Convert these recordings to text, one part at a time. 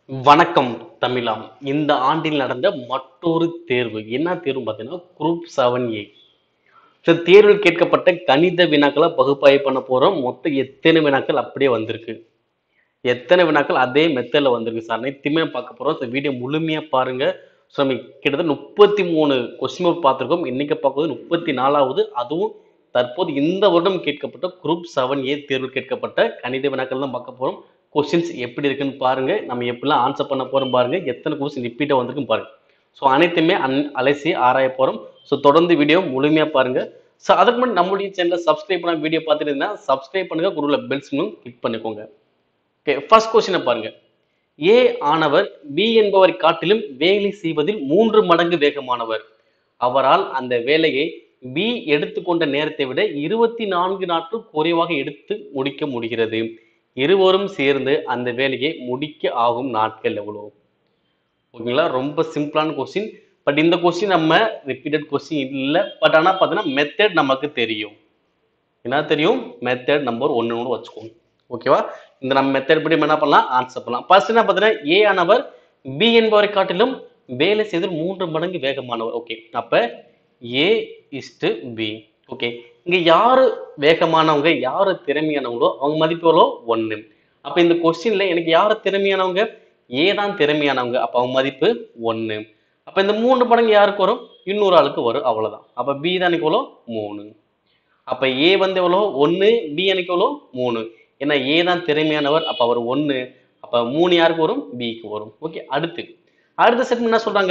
வணக்கம் தமிழாம் இந்த ஆண்டில் நடந்த மற்றொரு தேர்வு என்ன தேர்வு பார்த்தீங்கன்னா குரூப் செவன் ஏ ஸோ தேர்வில் கேட்கப்பட்ட கணித வினாக்களை பகுப்பாய்வு பண்ண போறோம் மொத்தம் எத்தனை வினாக்கள் அப்படியே வந்திருக்கு எத்தனை வினாக்கள் அதே மெத்தடில் வந்திருக்கு சார் அனைத்துமே பார்க்க போறோம் ஸோ வீடியோ முழுமையா பாருங்க ஸோ நம்ம கிட்டத்தட்ட முப்பத்தி மூணு கொஸ்டின் பேப்பர் பார்த்துருக்கோம் இன்னைக்கு பார்க்குறது முப்பத்தி நாலாவது அதுவும் தற்போது இந்த வருடம் கேட்கப்பட்ட குரூப் செவன் ஏ தேர்வில் கேட்கப்பட்ட கணித வினாக்கள் தான் பார்க்க போறோம் கொஸ்டின்ஸ் எப்படி இருக்குன்னு பாருங்க நம்ம எப்படிலாம் ஆன்சர் பண்ண போறோம் பாருங்க எத்தனை கொஸ்டின் ரிப்பீட்டாக வந்திருக்குன்னு பாருங்க ஸோ அனைத்துமே அன் அலசி ஆராய போறோம் ஸோ தொடர்ந்து வீடியோ முழுமையா பாருங்க ஸோ அதுக்கு முன்னாடி நம்மளுடைய சேனலை சப்ஸ்கிரைப் பண்ண வீடியோ பார்த்துட்டு இருந்தா சப்ஸ்கிரைப் பண்ணுங்க குருவில் பெல்ஸ்னும் கிளிக் பண்ணிக்கோங்க ஓகே ஃபர்ஸ்ட் கொஸ்டினை பாருங்க ஏ ஆனவர் பி என்பவரை காட்டிலும் வேலை செய்வதில் மூன்று மடங்கு வேகமானவர் அவரால் அந்த வேலையை பி எடுத்துக்கொண்ட நேரத்தை விட இருபத்தி நான்கு நாட்கள் குறைவாக எடுத்து முடிக்க முடிகிறது இருவரும் சேர்ந்து அந்த வேலையை முடிக்க ஆகும் நாட்கள் எவ்வளோ ஓகேங்களா ரொம்ப சிம்பிளான கொஸ்டின் பட் இந்த கொஸ்டின் நம்ம ரிப்பீட்டட் கொஸ்டின் இல்லை பட் ஆனால் பார்த்தீங்கன்னா மெத்தட் நமக்கு தெரியும் என்ன தெரியும் மெத்தட் நம்பர் ஒன்று வச்சுக்கோங்க ஓகேவா இந்த நம்ம மெத்தட் படி நம்ம என்ன பண்ணலாம் ஆன்சர் பண்ணலாம் ஃபர்ஸ்ட் என்ன பார்த்தீங்கன்னா ஏ ஆனவர் பி என்பவரை காட்டிலும் வேலை செய்தல் மூன்று மடங்கு வேகமானவர் ஓகே அப்ப ஏ இஸ்டு பி ஓகே இங்க யாரு வேகமானவங்க யாரு திறமையானவங்களோ அவங்க மதிப்பு எவ்வளோ ஒன்று அப்ப இந்த கொஸ்டின்ல எனக்கு யாரு திறமையானவங்க ஏ தான் திறமையானவங்க அப்ப அவங்க மதிப்பு ஒன்று அப்ப இந்த மூன்று மடங்கு யாருக்கு வரும் இன்னொரு ஆளுக்கு வரும் அவ்வளவுதான் அப்ப பி தான் எனக்கு எவ்வளோ மூணு அப்ப ஏ வந்து எவ்வளோ ஒன்று பி எனக்கு எவ்வளோ மூணு ஏன்னா ஏ தான் திறமையானவர் அப்ப அவர் ஒன்று அப்ப மூணு யாருக்கு வரும் பிக்கு வரும் ஓகே அடுத்து அடுத்த செட் என்ன சொல்றாங்க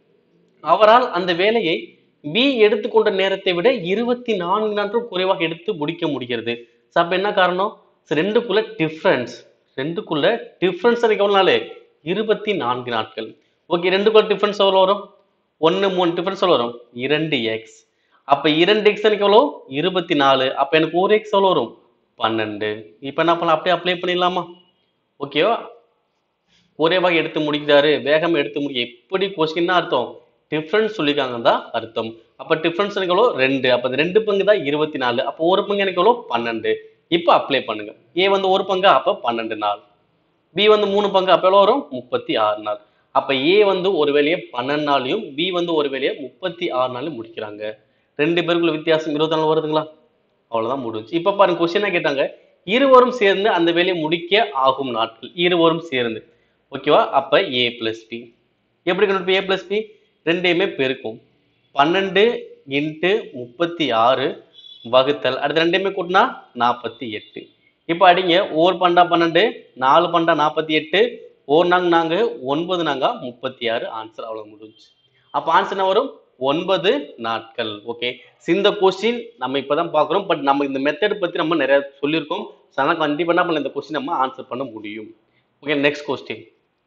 அவரால் அந்த வேலையை பி எடுத்துக்கொண்ட நேரத்தை விட இருபத்தி நான்கு நாட்கள் குறைவாக எடுத்து முடிக்க முடிகிறது So, அப்ப என்ன காரணம் So, ரெண்டுக்குள்ள டிஃப்ரென்ஸ் ரெண்டுக்குள்ள டிஃப்ரென்ஸ் எனக்கு எவ்வளவு நாள் இருபத்தி நான்கு நாட்கள் ஓகே ரெண்டுக்குள்ள டிஃப்ரென்ஸ் எவ்வளவு வரும் ஒன்னு மூணு டிஃப்ரென்ஸ் எவ்வளவு வரும் இரண்டு எக்ஸ் அப்ப இரண்டு எக்ஸ் எனக்கு எவ்வளோ இருபத்தி நாலு அப்ப எனக்கு ஒரு எக்ஸ் எவ்வளவு வரும் பன்னெண்டு இப்ப என்ன பண்ணலாம் அப்படியே அப்ளை பண்ணிடலாமா ஓகேவா குறைவாக எடுத்து முடிக்கிறாரு வேகம் எடுத்து முடிக்க எப்படி கொஸ்டின் அர்த்தம் டிஃப்ரென்ஸ் சொல்லியிருக்காங்க தான் அர்த்தம் அப்ப டிஃப்ரென்ஸ் எனக்கு எவ்வளோ ரெண்டு அப்ப இந்த ரெண்டு பங்கு தான் இருபத்தி நாலு அப்போ ஒரு பங்கு எனக்கு எவ்வளோ பன்னெண்டு இப்போ அப்ளை பண்ணுங்க ஏ வந்து ஒரு பங்கு அப்ப பன்னெண்டு நாள் பி வந்து மூணு பங்கு அப்ப எவ்வளோ வரும் முப்பத்தி ஆறு நாள் அப்ப ஏ வந்து ஒரு வேலையை பன்னெண்டு நாளையும் பி வந்து ஒரு வேலையை முப்பத்தி ஆறு நாளையும் முடிக்கிறாங்க ரெண்டு பேருக்குள்ள வித்தியாசம் இருபத்தி நாலு வருதுங்களா அவ்வளவுதான் முடிஞ்சு இப்ப பாருங்க கொஸ்டின் கேட்டாங்க இருவரும் சேர்ந்து அந்த வேலையை முடிக்க ஆகும் நாட்கள் இருவரும் சேர்ந்து ஓகேவா அப்ப ஏ பிளஸ் பி எப்படி கண்டுபிடி ஏ பிளஸ் பி ரெண்டையுமே பெருக்கும் பன்னெண்டு இன்ட்டு முப்பத்தி ஆறு வகுத்தல் அடுத்து ரெண்டையுமே கூட்டினா நாற்பத்தி எட்டு இப்போ அடிங்க ஓர் பண்டா பன்னெண்டு நாலு பண்டா நாற்பத்தி எட்டு ஓர் நாங்க நாங்க ஒன்பது நாங்க முப்பத்தி ஆறு ஆன்சர் அவ்வளவு முடிஞ்சு அப்ப ஆன்சர் என்ன வரும் ஒன்பது நாட்கள் ஓகே இந்த கொஸ்டின் நம்ம இப்பதான் பார்க்குறோம் பட் நம்ம இந்த மெத்தட் பத்தி நம்ம நிறைய சொல்லியிருக்கோம் So, அதனால கண்டிப்பா என்ன பண்ணல இந்த கொஸ்டின் நம்ம ஆன்சர் பண்ண முடியும் ஓகே நெக்ஸ்ட் கொஸ்டின்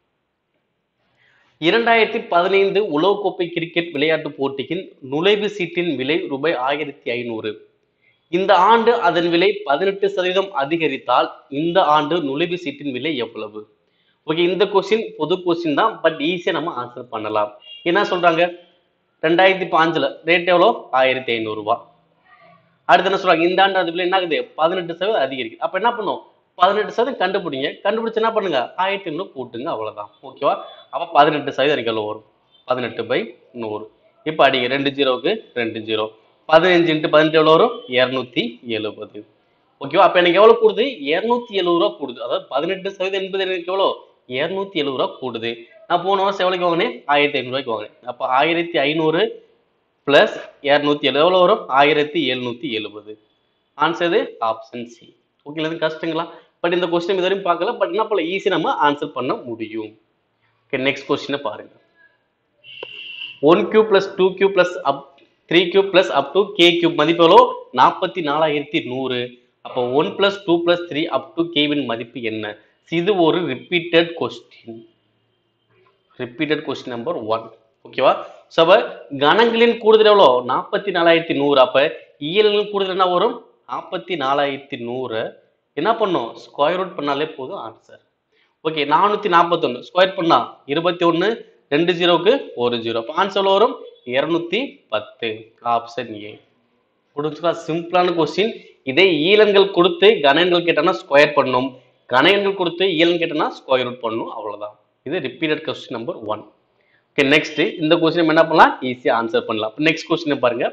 இரண்டாயிரத்தி பதினைந்து உலகக்கோப்பை கிரிக்கெட் விளையாட்டு போட்டியின் நுழைவு சீட்டின் விலை ரூபாய் ஆயிரத்தி ஐநூறு இந்த ஆண்டு அதன் விலை பதினெட்டு சதவீதம் அதிகரித்தால் இந்த ஆண்டு நுழைவு சீட்டின் விலை எவ்வளவு ஓகே இந்த கொஸ்டின் பொது கொஸ்டின் தான் பட் ஈஸியா நம்ம ஆன்சர் பண்ணலாம் என்ன சொல்றாங்க ரெண்டாயிரத்தி பாஞ்சுல ரேட் எவ்வளோ ஆயிரத்தி ஐநூறு ரூபாய் அடுத்து என்ன சொல்றாங்க இந்த ஆண்டு அது விலை என்ன ஆகுது பதினெட்டு சதவீதம் அதிகரிக்குது அப்ப என்ன பண்ணும் பதினெட்டு சதவீதம் கண்டுபிடிங்க கண்டுபிடிச்சு என்ன பண்ணுங்க ஆயிரத்தி ஐநூறு கூட்டுங்க அவ்வளவுதான் ஓகேவா அப்ப பதினெட்டு சதவீதம் எனக்கு எவ்வளவு வரும் பதினெட்டு பை நூறு இப்போ அடிங்க ரெண்டு ஜீரோவுக்கு ரெண்டு ஜீரோ பதினஞ்சு இன்ட்டு பதினெட்டு எவ்வளோ வரும் இரநூத்தி எழுபது ஓகேவா அப்ப எனக்கு எவ்வளவு கூடுது இரநூத்தி எழுபது ரூபா கூடுது அதாவது பதினெட்டு சதவீதம் என்பது எனக்கு எவ்வளோ இரநூத்தி எழுபது ரூபா கூடுது நான் போன வருஷம் எவ்வளோக்கு வாங்கினேன் ஆயிரத்தி ஐநூறுவாய்க்கு வாங்கினேன் அப்போ ஆயிரத்தி ஐநூறு பிளஸ் இரநூத்தி எழுபது எவ்வளோ வரும் ஆயிரத்தி எழுநூத்தி எழுபது ஆன்சர் ஆப்ஷன் சி ஓகே இது கஷ்டங்களா பட் இந்த கொஸ்டின் இது வரையும் பார்க்கல பட் என்ன பண்ணல ஈஸி நம்ம ஆன்சர் பண்ண முடியும் ஓகே நெக்ஸ்ட் கொஸ்டினை பாருங்க one cube plus two cube plus up three cube plus up to K cube மதிப்பு எவ்வளோ நாற்பத்தி நாலாயிரத்தி நூறு அப்போ one plus two plus three up to கேவின் மதிப்பு என்ன இது ஒரு repeated question repeated question number one ஓகேவா ஸோ அப்போ கணங்களின் கூடுதல் எவ்வளோ நாற்பத்தி நாலாயிரத்தி நூறு அப்போ இயல்களின் கூடுதல் என்ன வரும் நாற்பத்தி நாலாயிரத்தி நூறு என்ன பண்ணும் ஸ்கொயர் ரூட் பண்ணாலே போதும் ஆன்சர் ஓகே நானூற்றி நாற்பத்தொன்று ஸ்கொயர் பண்ணா இருபத்தி ஒன்று ரெண்டு ஜீரோவுக்கு ஒரு ஜீரோ அப்போ ஆன்சர் வரும் இரநூத்தி பத்து ஆப்ஷன் ஏ புரிஞ்சுக்கா சிம்பிளான கொஸ்டின் இதே ஈலன்கள் கொடுத்து கணங்கள் கேட்டோம்னா ஸ்கொயர் பண்ணும் கணங்கள் கொடுத்து இயல்னு கேட்டோம்னா ஸ்கொயர் ரூட் பண்ணும் அவ்வளவுதான் இது repeated question number one okay next இந்த கொஸ்டின் என்ன பண்ணலாம் ஈஸியாக ஆன்சர் பண்ணலாம் நெக்ஸ்ட் கொஸ்டின் பாருங்க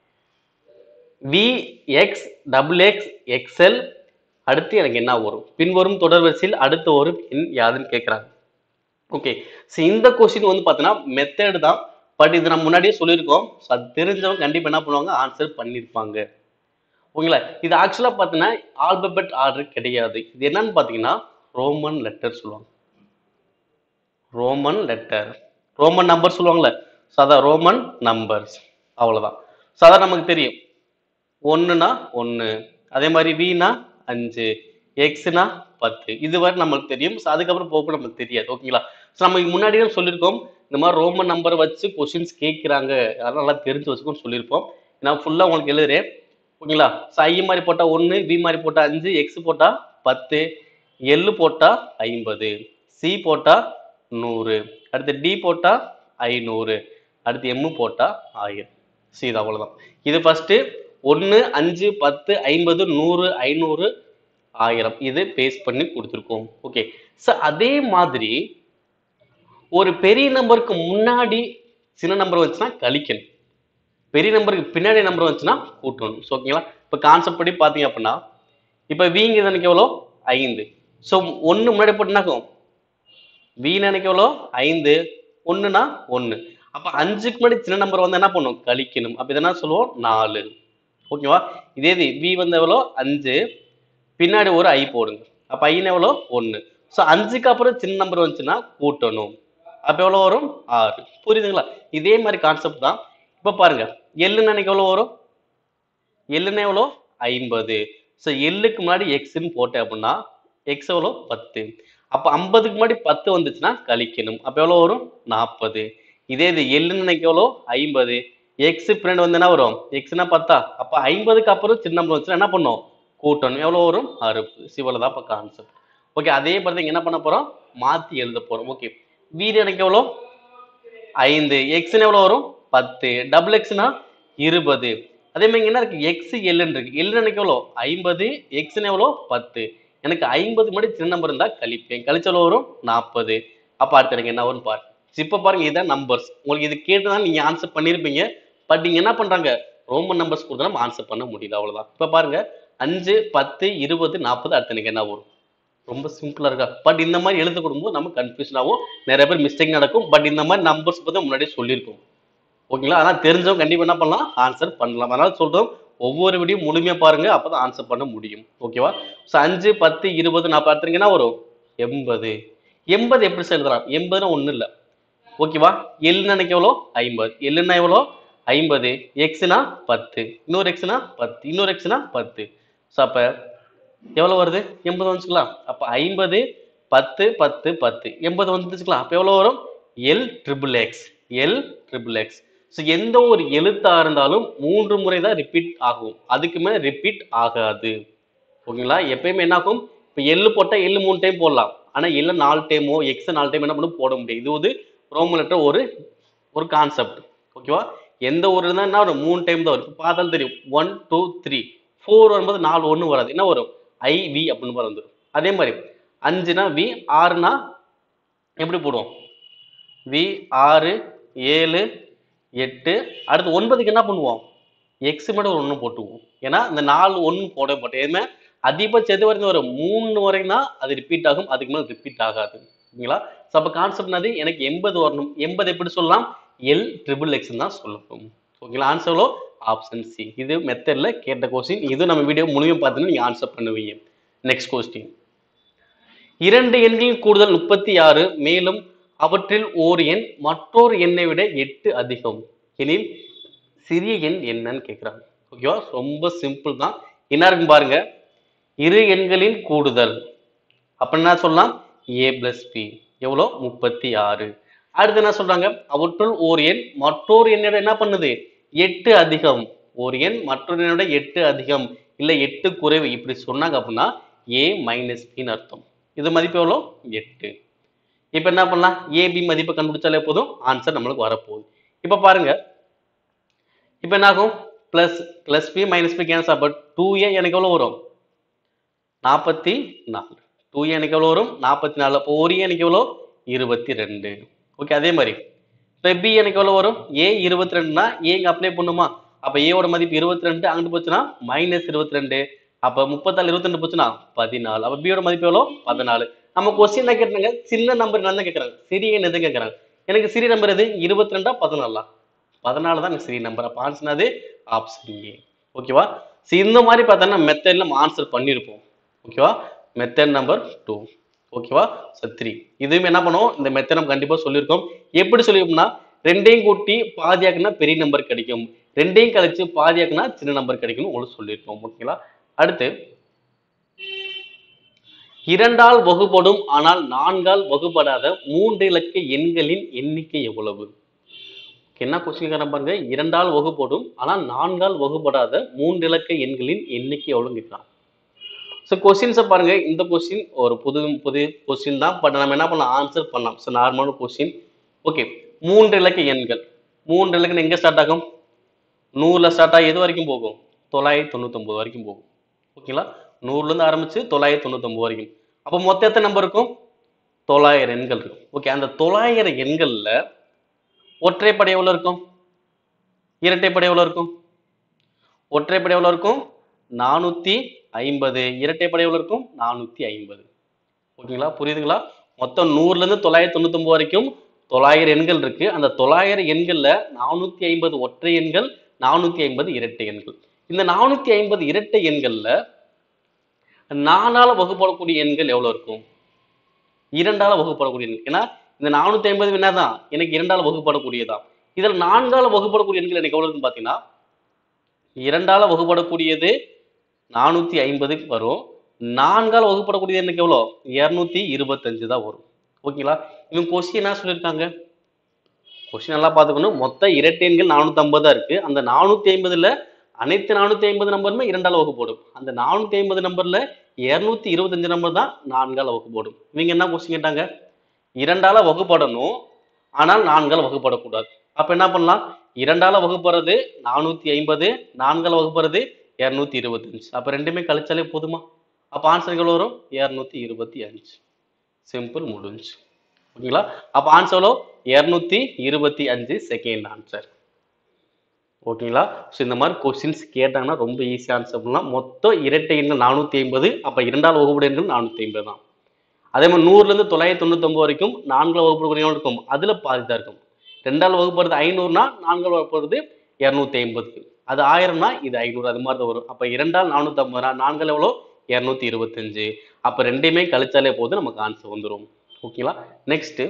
V X double X XL அடுத்து எனக்கு என்ன வரும் பின்வரும் தொடர் வரிசையில் அடுத்த ஒரு எண் யாதுன்னு கேட்குறாங்க ஓகே ஸோ இந்த கொஸ்டின் வந்து பார்த்தீங்கன்னா மெத்தட் தான் பட் இது நம்ம முன்னாடியே சொல்லியிருக்கோம் ஸோ அது தெரிஞ்சவங்க கண்டிப்பாக என்ன பண்ணுவாங்க ஆன்சர் பண்ணியிருப்பாங்க ஓகேங்களா இது ஆக்சுவலாக பார்த்தீங்கன்னா ஆல்பபெட் ஆர்டர் கிடையாது இது என்னன்னு பார்த்தீங்கன்னா ரோமன் லெட்டர் சொல்லுவாங்க ரோமன் லெட்டர் ரோமன் நம்பர் சொல்லுவாங்கல்ல ஸோ அதான் ரோமன் நம்பர்ஸ் அவ்வளோதான் ஸோ அதான் நமக்கு தெரியும் ஒன்றுனா ஒன்று அதே மாதிரி வீனா அஞ்சு எக்ஸ்னா பத்து இது வரை நம்மளுக்கு தெரியும் ஸோ அதுக்கப்புறம் போக நமக்கு தெரியாது ஓகேங்களா ஸோ நம்ம முன்னாடியே சொல்லியிருக்கோம் இந்த மாதிரி ரோமன் நம்பரை வச்சு கொஷின்ஸ் கேட்குறாங்க அதெல்லாம் நல்லா தெரிஞ்சு வச்சுக்கோன்னு சொல்லியிருப்போம் நான் ஃபுல்லாக உங்களுக்கு எழுதுறேன் ஓகேங்களா ஸோ ஐ மாதிரி போட்டால் ஒன்று வி மாதிரி போட்டால் அஞ்சு எக்ஸ் போட்டால் பத்து எல் போட்டால் ஐம்பது சி போட்டால் நூறு அடுத்து டி போட்டால் ஐநூறு அடுத்து எம்மு போட்டால் ஆயிரம் சி இது அவ்வளோதான் இது ஃபஸ்ட்டு ஒன்று அஞ்சு பத்து ஐம்பது நூறு ஐநூறு ஆயிரம் இது பேஸ் பண்ணி கொடுத்துருக்கோம் ஓகே ஸோ அதே மாதிரி ஒரு பெரிய நம்பருக்கு முன்னாடி சின்ன நம்பர் வந்துச்சுன்னா கழிக்கணும் பெரிய நம்பருக்கு பின்னாடி நம்பர் வந்துச்சுன்னா கூட்டணும் ஸோ ஓகேங்களா இப்போ கான்செப்ட் படி பார்த்தீங்க அப்படின்னா இப்போ வீங்க எனக்கு எவ்வளோ ஐந்து ஸோ ஒன்று முன்னாடி போட்டுனாக்கும் வீண் எனக்கு எவ்வளோ ஐந்து ஒன்றுனா ஒன்று அப்போ அஞ்சுக்கு முன்னாடி சின்ன நம்பர் வந்து என்ன பண்ணும் கழிக்கணும் அப்போ இதென்ன சொல்லுவோம் நாலு ஓகேவா இதே இது வி வந்து எவ்வளோ அஞ்சு பின்னாடி ஒரு ஐ போடுங்க அப்போ ஐன்னு எவ்வளோ ஒன்று ஸோ அஞ்சுக்கு அப்புறம் சின்ன நம்பர் வந்துச்சுன்னா கூட்டணும் அப்போ எவ்வளோ வரும் ஆறு புரியுதுங்களா இதே மாதிரி கான்செப்ட் தான் இப்போ பாருங்க எள்ளுன்னு எனக்கு எவ்வளோ வரும் எள்ளுன்னு எவ்வளோ ஐம்பது ஸோ எள்ளுக்கு முன்னாடி எக்ஸ்ன்னு போட்டேன் அப்படின்னா எக்ஸ் எவ்வளோ பத்து அப்போ ஐம்பதுக்கு முன்னாடி பத்து வந்துச்சுன்னா கழிக்கணும் அப்போ எவ்வளோ வரும் நாற்பது இதே இது எள்ளுன்னு எனக்கு எவ்வளோ ஐம்பது எக்ஸ் பின்னாடி வந்து என்ன வரும் எக்ஸ்னா பத்தா அப்போ ஐம்பதுக்கு அப்புறம் சின்ன நம்பர் வந்துச்சுன்னா என்ன பண்ணும் கூட்டணும் எவ்வளோ வரும் அறுப்பு சிவல தான் இப்போ கான்செப்ட் ஓகே அதே மாதிரி இங்க என்ன பண்ண போறோம் மாத்தி எழுத போறோம் ஓகே வீடு எனக்கு எவ்வளோ ஐந்து எக்ஸ்னு எவ்வளோ வரும் பத்து டபுள் எக்ஸ்னா இருபது அதே மாதிரி இங்க என்ன இருக்கு எக்ஸ் எல்லுன்னு இருக்கு எல்லு எனக்கு எவ்வளோ ஐம்பது எக்ஸ்னு எவ்வளோ பத்து எனக்கு ஐம்பது முன்னாடி சின்ன நம்பர் இருந்தா கழிப்பேன் கழிச்ச எவ்வளோ வரும் நாற்பது அப்போ அடுத்து எனக்கு என்ன வரும் பாரு இப்போ பாருங்க இதான் நம்பர்ஸ் உங்களுக்கு இது கேட்டுதான் நீங்க ஆன்சர் பண்ணியிருப்பீங்க பட் நீங்க என்ன பண்றாங்க ரோமன் நம்பர்ஸ் கொடுத்தா நம்ம ஆன்சர் பண்ண முடியல அவ்வளவுதான் இப்போ பாருங்க அஞ்சு பத்து இருபது நாற்பது அடுத்து எனக்கு என்ன வரும் ரொம்ப சிம்பிளா இருக்கா பட் இந்த மாதிரி எழுத கொடுக்கும்போது நம்ம கன்ஃபியூஷன் ஆகும் நிறைய பேர் மிஸ்டேக் நடக்கும் பட் இந்த மாதிரி நம்பர்ஸ் பத்தி முன்னாடியே சொல்லியிருக்கோம் ஓகேங்களா ஆனால் தெரிஞ்சவங்க கண்டிப்பா என்ன பண்ணலாம் ஆன்சர் பண்ணலாம் அதனால சொல்றோம் ஒவ்வொரு வீடியோ முழுமையா பாருங்க அப்பதான் ஆன்சர் பண்ண முடியும் ஓகேவா ஸோ அஞ்சு பத்து இருபது நாற்பது அடுத்து என்ன வரும் எண்பது எண்பது எப்படி சார் எழுதலாம் எண்பதுனா ஒன்றும் இல்லை ஓகேவா எல்லுன்னு எனக்கு எவ்வளோ ஐம்பது எல்லுன்னா எவ்வளோ ஐம்பது எக்ஸ்னா பத்து இன்னொரு எக்ஸ்னா பத்து இன்னொரு எக்ஸ்னா பத்து ஸோ அப்போ எவ்வளோ வருது எண்பது வந்துச்சுக்கலாம் அப்போ ஐம்பது பத்து பத்து பத்து எண்பது வந்துச்சுக்கலாம் அப்போ எவ்வளோ வரும் L triple X L triple X so எந்த ஒரு எழுத்தா இருந்தாலும் மூன்று முறை தான் ரிப்பீட் ஆகும் அதுக்கு மேலே ரிப்பீட் ஆகாது ஓகேங்களா எப்பயுமே என்ன ஆகும் இப்போ எள்ளு போட்டால் எள்ளு மூணு டைம் போடலாம் ஆனால் எள்ளு நாலு டைமோ எக்ஸ் நாலு டைம் என்ன பண்ணும் போட முடியாது இது வந்து ரோமன் லெட்டர் ஒரு ஒரு கான்செப்ட் ஓகேவா எந்த ஒரு இருந்தால் என்ன வரும் மூணு டைம் தான் வரும் இப்போ பார்த்தாலும் தெரியும் ஒன் டூ த்ரீ ஃபோர் வரும்போது நாலு ஒன்று வராது என்ன வரும் ஐ வி அப்படின்னு மாதிரி வந்துடும் அதே மாதிரி அஞ்சுனா வி ஆறுனா எப்படி போடுவோம் வி ஆறு ஏழு எட்டு அடுத்து ஒன்பதுக்கு என்ன பண்ணுவோம் எக்ஸ் மட்டும் ஒரு ஒன்று போட்டுக்குவோம் ஏன்னா இந்த நாலு ஒன்று போட மாட்டோம் எதுவுமே அதிகபட்சம் எது வரைக்கும் வரும் மூணு வரைக்கும் தான் அது ரிப்பீட் ஆகும் அதுக்கு மேலே ரிப்பீட் ஆகாது ஓகேங்களா ஸோ அப்போ கான்செப்ட் அது எனக்கு எண்பது வரணும் எண்பது எப்படி சொல்லலாம் எல் ட்ரிபிள் எக்ஸ் தான் சொல்லணும் ஓகேங்களா ஆன்சர்லோ ஆப்ஷன் சி இது மெத்தடில் கேட்ட கொஸ்டின் இது நம்ம வீடியோ முழுமையாக பார்த்தீங்கன்னா நீங்கள் ஆன்சர் பண்ணுவீங்க நெக்ஸ்ட் கொஸ்டின் இரண்டு எண்களின் கூடுதல் முப்பத்தி ஆறு மேலும் அவற்றில் ஓர் எண் மற்றொரு எண்ணை விட எட்டு அதிகம் எனில் சிறிய எண் என்னன்னு கேட்குறாங்க ஓகேவா ரொம்ப சிம்பிள் தான் என்ன இருக்கும் பாருங்க இரு எண்களின் கூடுதல் அப்ப என்ன சொல்லலாம் ஏ பிளஸ் பி எவ்வளோ முப்பத்தி ஆறு அடுத்து என்ன சொல்றாங்க அவற்றுள் ஓர் எண் மற்றொரு எண்ணோட என்ன பண்ணுது எட்டு அதிகம் ஒரு எண் மற்றொரு எண்ணோட எட்டு அதிகம் இல்லை எட்டு குறைவு இப்படி சொன்னாங்க அப்படின்னா ஏ மைனஸ் பின்னு அர்த்தம் இது மதிப்பு எவ்வளோ எட்டு இப்போ என்ன பண்ணலாம் ஏபி மதிப்பை கண்டுபிடிச்சாலே போதும் ஆன்சர் நம்மளுக்கு வரப்போகுது இப்போ பாருங்க இப்போ என்ன ஆகும் plus plus B minus B cancel அப்போ டூ ஏ எனக்கு எவ்வளோ வரும் நாற்பத்தி நாலு டூ ஏ எனக்கு எவ்வளோ வரும் நாற்பத்தி நாலு அப்போ ஒரு ஏ எனக்கு எவ்வளோ இருபத்தி ரெண்டு ஓகே அதே மாதிரி இப்போ பி எனக்கு எவ்வளோ வரும் ஏ இருபத்தி ரெண்டுனா ஏ இங்கே அப்ளை பண்ணுமா அப்போ ஏவோட மதிப்பு இருபத்தி ரெண்டு அங்கிட்டு போச்சுன்னா மைனஸ் இருபத்தி ரெண்டு அப்போ முப்பத்தாறு இருபத்தி ரெண்டு போச்சுன்னா பதினாலு அப்போ பியோட மதிப்பு எவ்வளோ பதினாலு நம்ம கொஸ்டின் என்ன கேட்டாங்க சின்ன நம்பர் என்ன கேட்குறாங்க சிறிய எண் எது கேட்குறாங்க எனக்கு சிறிய நம்பர் எது இருபத்தி ரெண்டா பதினாலா பதினாலு தான் எனக்கு சிறிய நம்பர் அப்போ ஆன்சர் அது ஆப்ஷன் ஏ ஓகேவா ஸோ இந்த மாதிரி பார்த்தோன்னா மெத்தட்ல நம்ம ஆன்சர் பண்ணியிருப்போம் ஓகேவா மெத்தட் நம்பர் டூ ஓகேவா ஸோ த்ரீ இதுவுமே என்ன பண்ணுவோம் இந்த மெத்தட் நம்ம கண்டிப்பாக சொல்லியிருக்கோம் எப்படி சொல்லியிருக்கோம்னா ரெண்டையும் கூட்டி பாதியாக்குனா பெரிய நம்பர் கிடைக்கும் ரெண்டையும் கழிச்சு பாதியாக்குனா சின்ன நம்பர் கிடைக்கும் உங்களுக்கு சொல்லியிருக்கோம் ஓகேங்களா அடுத்து இரண்டால் வகுபடும் ஆனால் நான்கால் வகுபடாத மூன்று இலக்க எண்களின் எண்ணிக்கை எவ்வளவு என்ன கொஸ்டின் பாருங்க இரண்டால் வகுபடும் ஆனால் நான்கால் வகுபடாத மூன்று இலக்க எண்களின் எண்ணிக்கை எவ்வளவு கேட்கலாம் ஸோ கொஸ்டின்ஸை பாருங்க இந்த கொஸ்டின் ஒரு புது புது கொஸ்டின் தான் பட் நம்ம என்ன பண்ணலாம் ஆன்சர் பண்ணலாம் ஸோ நார்மலான கொஸ்டின் ஓகே மூன்று இலக்க எண்கள் மூன்று இலக்கணம் எங்கே ஸ்டார்ட் ஆகும் நூறில் ஸ்டார்ட் ஆகி எது வரைக்கும் போகும் தொள்ளாயிரத்தி தொண்ணூத்தொம்பது வரைக்கும் போகும் ஓகேங்களா நூறுலேருந்து ஆரம்பிச்சு தொள்ளாயிரத்தி தொண்ணூத்தொம்பது வரைக்கும் அப்போ மொத்த எத்தனை நம்பர் இருக்கும் தொள்ளாயிரம் எண்கள் இருக்கும் ஓகே அந்த தொள்ளாயிரம் எண்களில் ஒற்றைப்படை எவ்வளோ இருக்கும் இரட்டைப்படை எவ்வளோ இருக்கும் ஒற்றைப்படை எவ்வளோ இருக்கும் நானூற்றி ஐம்பது இரட்டைப்படை எவ்வளோ இருக்கும் நானூற்றி ஐம்பது ஓகேங்களா புரியுதுங்களா மொத்தம் நூறுலேருந்து தொள்ளாயிரத்தி தொண்ணூத்தொம்பது வரைக்கும் தொள்ளாயிரம் எண்கள் இருக்கு அந்த தொள்ளாயிரம் எண்கள்ல நானூற்றி ஐம்பது ஒற்றை எண்கள் நானூற்றி ஐம்பது இரட்டை எண்கள் இந்த நானூற்றி ஐம்பது இரட்டை எண்கள்ல நாலால வகுப்படக்கூடிய எண்கள் எவ்வளவு இருக்கும் இரண்டால வகுப்படக்கூடிய எண்கள் ஏன்னா இந்த நானூத்தி ஐம்பது என்னதான் எனக்கு இரண்டால வகுப்படக்கூடியதான் இதில் நான்கால வகுப்படக்கூடிய எண்கள் எனக்கு எவ்வளவு இருக்குன்னு பாத்தீங்கன்னா இரண்டால வகுப்படக்கூடியது நானூத்தி ஐம்பதுக்கு வரும் நான்கால வகுப்படக்கூடியது எனக்கு எவ்வளோ இருநூத்தி இருபத்தஞ்சு தான் வரும் ஓகேங்களா இவங்க கொஸ்டின் என்ன சொல்லியிருக்காங்க கொஸ்டின் நல்லா பார்த்துக்கணும் மொத்த இரட்டை எண்கள் நானூத்தி ஐம்பது தான் இருக்கு அந்த நானூத்தி ஐம்பதுல அனைத்து நானூத்தி ஐம்பது நம்பருமே இரண்டால வகுப்படும் அந்த நானூத்தி ஐம்பது நம்பர்ல இருநூத்தி இருபத்தஞ்சு நம்பர் தான் நான்கால வகுப்படும் இவங்க என்ன கொஸ்டின் கேட்டாங்க இரண்டால வகுப்படணும் ஆனால் நான்கால வகுப்படக்கூடாது அப்ப என்ன பண்ணலாம் இரண்டால வகுப்படுறது நானூத்தி ஐம்பது நான்கால வகுப்படுறது இருநூத்தி இருபத்தஞ்சு அப்ப ரெண்டுமே கழிச்சாலே போதுமா அப்ப ஆன்சர் எவ்வளவு வரும் இருநூத்தி இருபத்தி அஞ்சு சிம்பிள் முடிஞ்சு ஓகேங்களா அப்ப ஆன்சர் எவ்வளோ இருநூத்தி இருபத்தி அஞ்சு செகண்ட் ஆன்சர் ஓகேங்களா ஸோ இந்த மாதிரி கொஸ்டின்ஸ் கேட்டாங்கன்னா ரொம்ப ஈஸி ஆன்சர் பண்ணலாம் மொத்தம் இரட்டை எண்கள் நானூற்றி ஐம்பது அப்போ இரண்டால் வகுப்படை எண்கள் நானூற்றி ஐம்பது தான் அதே மாதிரி நூறுலேருந்து தொள்ளாயிரத்தி தொண்ணூத்தொம்பது வரைக்கும் நான்கால் வகுப்பு இருக்கும் அதில் பாதி தான் இருக்கும் ரெண்டால் வகுப்படுறது ஐநூறுனா நான்கால் வகுப்படுறது இரநூத்தி ஐம்பதுக்கு அது ஆயிரம்னா இது ஐநூறு அது மாதிரி தான் வரும் அப்போ இரண்டால் நானூற்றி ஐம்பது நான்கால் எவ்வளோ இரநூத்தி இருபத்தஞ்சு அப்போ ரெண்டையுமே கழிச்சாலே போதும் நமக்கு ஆன்சர் வந்துடும் ஓகேங்களா நெக்ஸ்ட்டு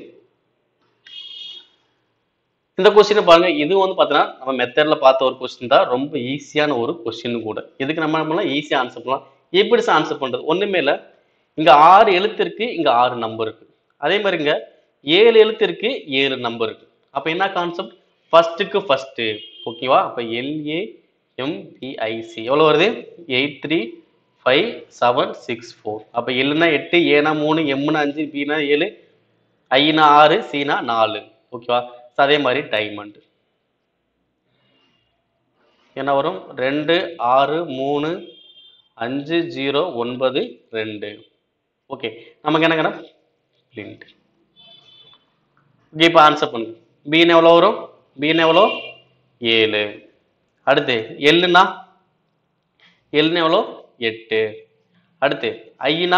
இந்த கொஸ்டின் பாருங்க இது வந்து பார்த்தீங்கன்னா நம்ம மெத்தட்ல பார்த்த ஒரு கொஸ்டின் தான் ரொம்ப ஈஸியான ஒரு கொஸ்டின் கூட இதுக்கு நம்ம என்ன பண்ணலாம் ஈஸியா ஆன்சர் பண்ணலாம் எப்படி ஆன்சர் பண்றது ஒண்ணுமே இல்லை இங்க ஆறு எழுத்து இருக்கு இங்க ஆறு நம்பர் இருக்கு அதே மாதிரி இங்க ஏழு எழுத்து இருக்கு ஏழு நம்பர் இருக்கு அப்ப என்ன கான்செப்ட் ஃபர்ஸ்ட்டுக்கு ஃபர்ஸ்ட் ஓகேவா அப்ப எல்ஏ எம்பிஐசி எவ்வளவு வருது eight three five seven six four அப்ப எல்லுனா எட்டு ஏனா மூணு எம்னா அஞ்சு பினா ஏழு ஐனா ஆறு சீனா நாலு ஓகேவா So, அதே மாதிரி டைமண்ட் என்ன வரும் ரெண்டு ஆறு மூணு அஞ்சு ஜீரோ ஒன்பது ரெண்டு ஓகே நமக்கு என்ன கணக்கு பிளிண்ட் இப்போ ஆன்சர் பண்ணுங்க பீன் எவ்வளோ வரும் பீன் எவ்வளோ ஏழு அடுத்து எல்லுனா எல்லுன்னு எவ்வளோ எட்டு அடுத்து ஐனா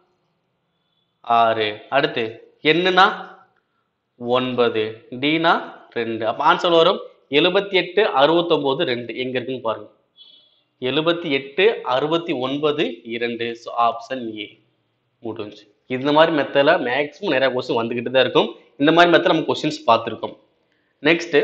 ஆறு அடுத்து என்னன்னா ஒன்பது டீனா ரெண்டு அப்போ ஆன்சர் வரும் எழுபத்தி எட்டு அறுபத்தொம்போது ரெண்டு எங்க இருக்குன்னு பாருங்க எழுபத்தி எட்டு அறுபத்தி ஒன்பது இரண்டு ஸோ ஆப்ஷன் ஏ முடிஞ்சு இந்த மாதிரி மெத்தடில் மேக்ஸிமம் நிறைய கொஸ்டின் வந்துக்கிட்டு தான் இருக்கும் இந்த மாதிரி மெத்தட் நம்ம கொஸ்டின்ஸ் பார்த்துருக்கோம் நெக்ஸ்ட்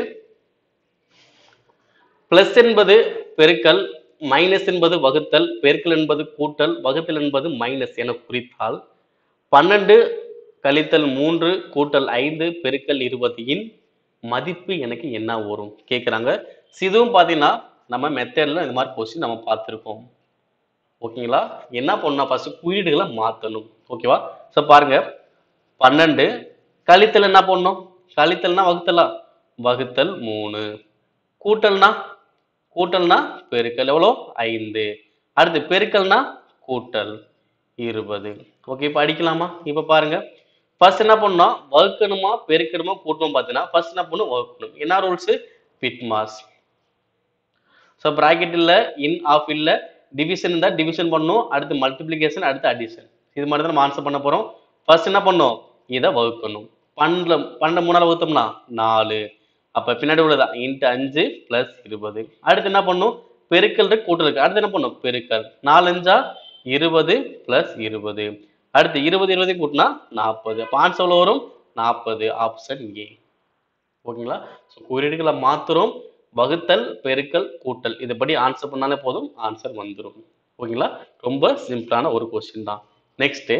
பிளஸ் என்பது பெருக்கல் மைனஸ் என்பது வகுத்தல் பெருக்கல் என்பது கூட்டல் வகுத்தல் என்பது மைனஸ் என குறித்தால் பன்னெண்டு கழித்தல் மூன்று கூட்டல் ஐந்து பெருக்கல் இருபதியின் மதிப்பு எனக்கு என்ன வரும் கேட்குறாங்க இதுவும் பார்த்தீங்கன்னா நம்ம மெத்தடில் இந்த மாதிரி கொஸ்டின் நம்ம பார்த்துருக்கோம் ஓகேங்களா என்ன பண்ணணும் ஃபர்ஸ்ட் குறியீடுகளை மாற்றணும் ஓகேவா ஸோ பாருங்க பன்னெண்டு கழித்தல் என்ன பண்ணணும் கழித்தல்னா வகுத்தலா வகுத்தல் மூணு கூட்டல்னா கூட்டல்னா பெருக்கல் எவ்வளோ ஐந்து அடுத்து பெருக்கல்னா கூட்டல் இருபது ஓகே இப்போ அடிக்கலாமா இப்போ பாருங்க ஃபர்ஸ்ட் என்ன பண்ணணும் வகுக்கணுமா பெருக்கணுமா கூட்டணும் பார்த்தீங்கன்னா ஃபர்ஸ்ட் என்ன பண்ணணும் வகுக்கணும் என்ன rules BODMAS so bracket இல்லை இன் ஆஃப் இல்லை டிவிஷன் இருந்தால் டிவிஷன் பண்ணணும் அடுத்து மல்டிப்ளிகேஷன் அடுத்து அடிஷன் இது மாதிரி தான் நம்ம ஆன்சர் பண்ண போகிறோம் ஃபர்ஸ்ட் என்ன பண்ணணும் இதை வகுக்கணும் பன்னெண்டுல பன்னெண்டு மூணால் வகுத்தோம்னா நாலு அப்போ பின்னாடி உள்ளதா இன்ட்டு அஞ்சு ப்ளஸ் இருபது அடுத்து என்ன பண்ணும் பெருக்கல் இருக்கு கூட்டல் இருக்கு அடுத்து என்ன பண்ணும் பெருக்கல் நாலஞ்சா இருபது ப்ளஸ் இருபது அடுத்து இருபது இருபது கூட்டினா நாற்பது அப்போ ஆன்சர் எவ்வளோ வரும் நாற்பது ஆப்ஷன் ஏ ஓகேங்களா ஸோ குறியீடுகளை மாத்துறோம் வகுத்தல் பெருக்கல் கூட்டல் இதுபடி ஆன்சர் பண்ணாலே போதும் ஆன்சர் வந்துடும் ஓகேங்களா ரொம்ப சிம்பிளான ஒரு கொஸ்டின் தான் நெக்ஸ்ட்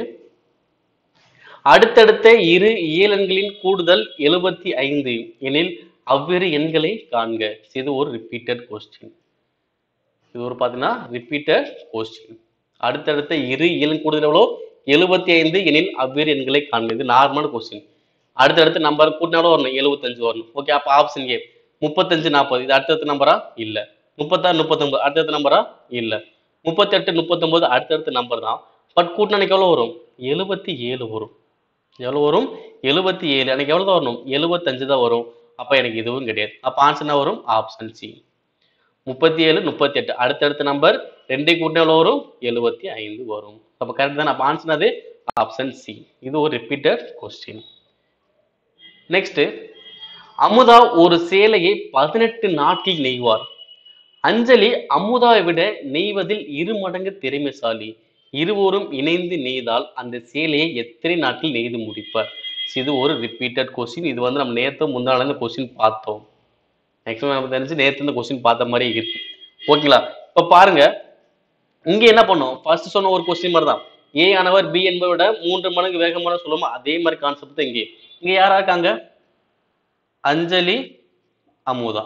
அடுத்தடுத்த இரு இயலெண்களின் கூடுதல் எழுபத்தி ஐந்து எனில் அவ்விரு எண்களை காண்க இது ஒரு ரிப்பீட்டட் கொஸ்டின் இது ஒரு பார்த்தீங்கன்னா ரிப்பீட்டட் கொஸ்டின் அடுத்தடுத்த இரு இயலன் கூடுதல் எவ்வளோ எழுபத்தி ஐந்து எனில் அவ்விரு எண்களை காண்க இது நார்மல் கொஸ்டின் அடுத்தடுத்து நம்பர் கூட்டினாலும் வரணும் எழுபத்தஞ்சு வரணும் ஓகே அப்போ ஆப்ஷன் ஏ முப்பத்தஞ்சு நாற்பது இது அடுத்தடுத்த நம்பரா இல்ல முப்பத்தாறு முப்பத்தொன்பது அடுத்தடுத்த நம்பரா இல்ல முப்பத்தெட்டு முப்பத்தொன்பது அடுத்தடுத்த நம்பர் தான் பட் கூட்டினா எனக்கு எவ்வளோ வரும் எழுபத்தி ஏழு வரும் எவ்வளோ வரும் எழுபத்தி ஏழு எனக்கு எவ்வளோ தான் வரணும் எழுபத்தஞ்சு தான் வரும் அப்போ எனக்கு இதுவும் கிடையாது அப்போ ஆன்சர் என்ன வரும் ஆப்ஷன் சி முப்பத்தி ஏழு முப்பத்தி எட்டு அடுத்தடுத்த நம்பர் ரெண்டை கூட்டினா எவ்வளோ வரும் எழுபத்தி ஐந்து வரும் அப்போ கரெக்ட் தான் அப்போ ஆன்சர் அது ஆப்ஷன் சி இது ஒரு ரிப்பீட்டட் கொஸ்டின் நெக்ஸ்ட் அமுதா ஒரு சேலையை பதினெட்டு நாட்களில் நெய்வார் அஞ்சலி அமுதாவை விட நெய்வதில் இரு மடங்கு திறமைசாலி இருவரும் இணைந்து நெய்தால் அந்த சேலையை எத்தனை நாட்களில் நெய்து முடிப்பார் இது ஒரு ரிப்பீட்டட் கொஸ்டின் இது வந்து நம்ம நேற்று முந்தாள் இந்த கொஸ்டின் பார்த்தோம் மேக்ஸிமம் நமக்கு தெரிஞ்சு நேற்று இந்த கொஸ்டின் பார்த்த மாதிரி இருக்கு ஓகேங்களா இப்போ பாருங்க இங்க என்ன பண்ணோம் ஃபர்ஸ்ட் சொன்ன ஒரு கொஸ்டின் மாதிரி தான் ஏ ஆனவர் பி என்பதை விட மூன்று மடங்கு வேகமான சொல்லுமா அதே மாதிரி கான்செப்ட் தான் இங்கே இங்க யாரா இருக்காங்க அஞ்சலி அமுதா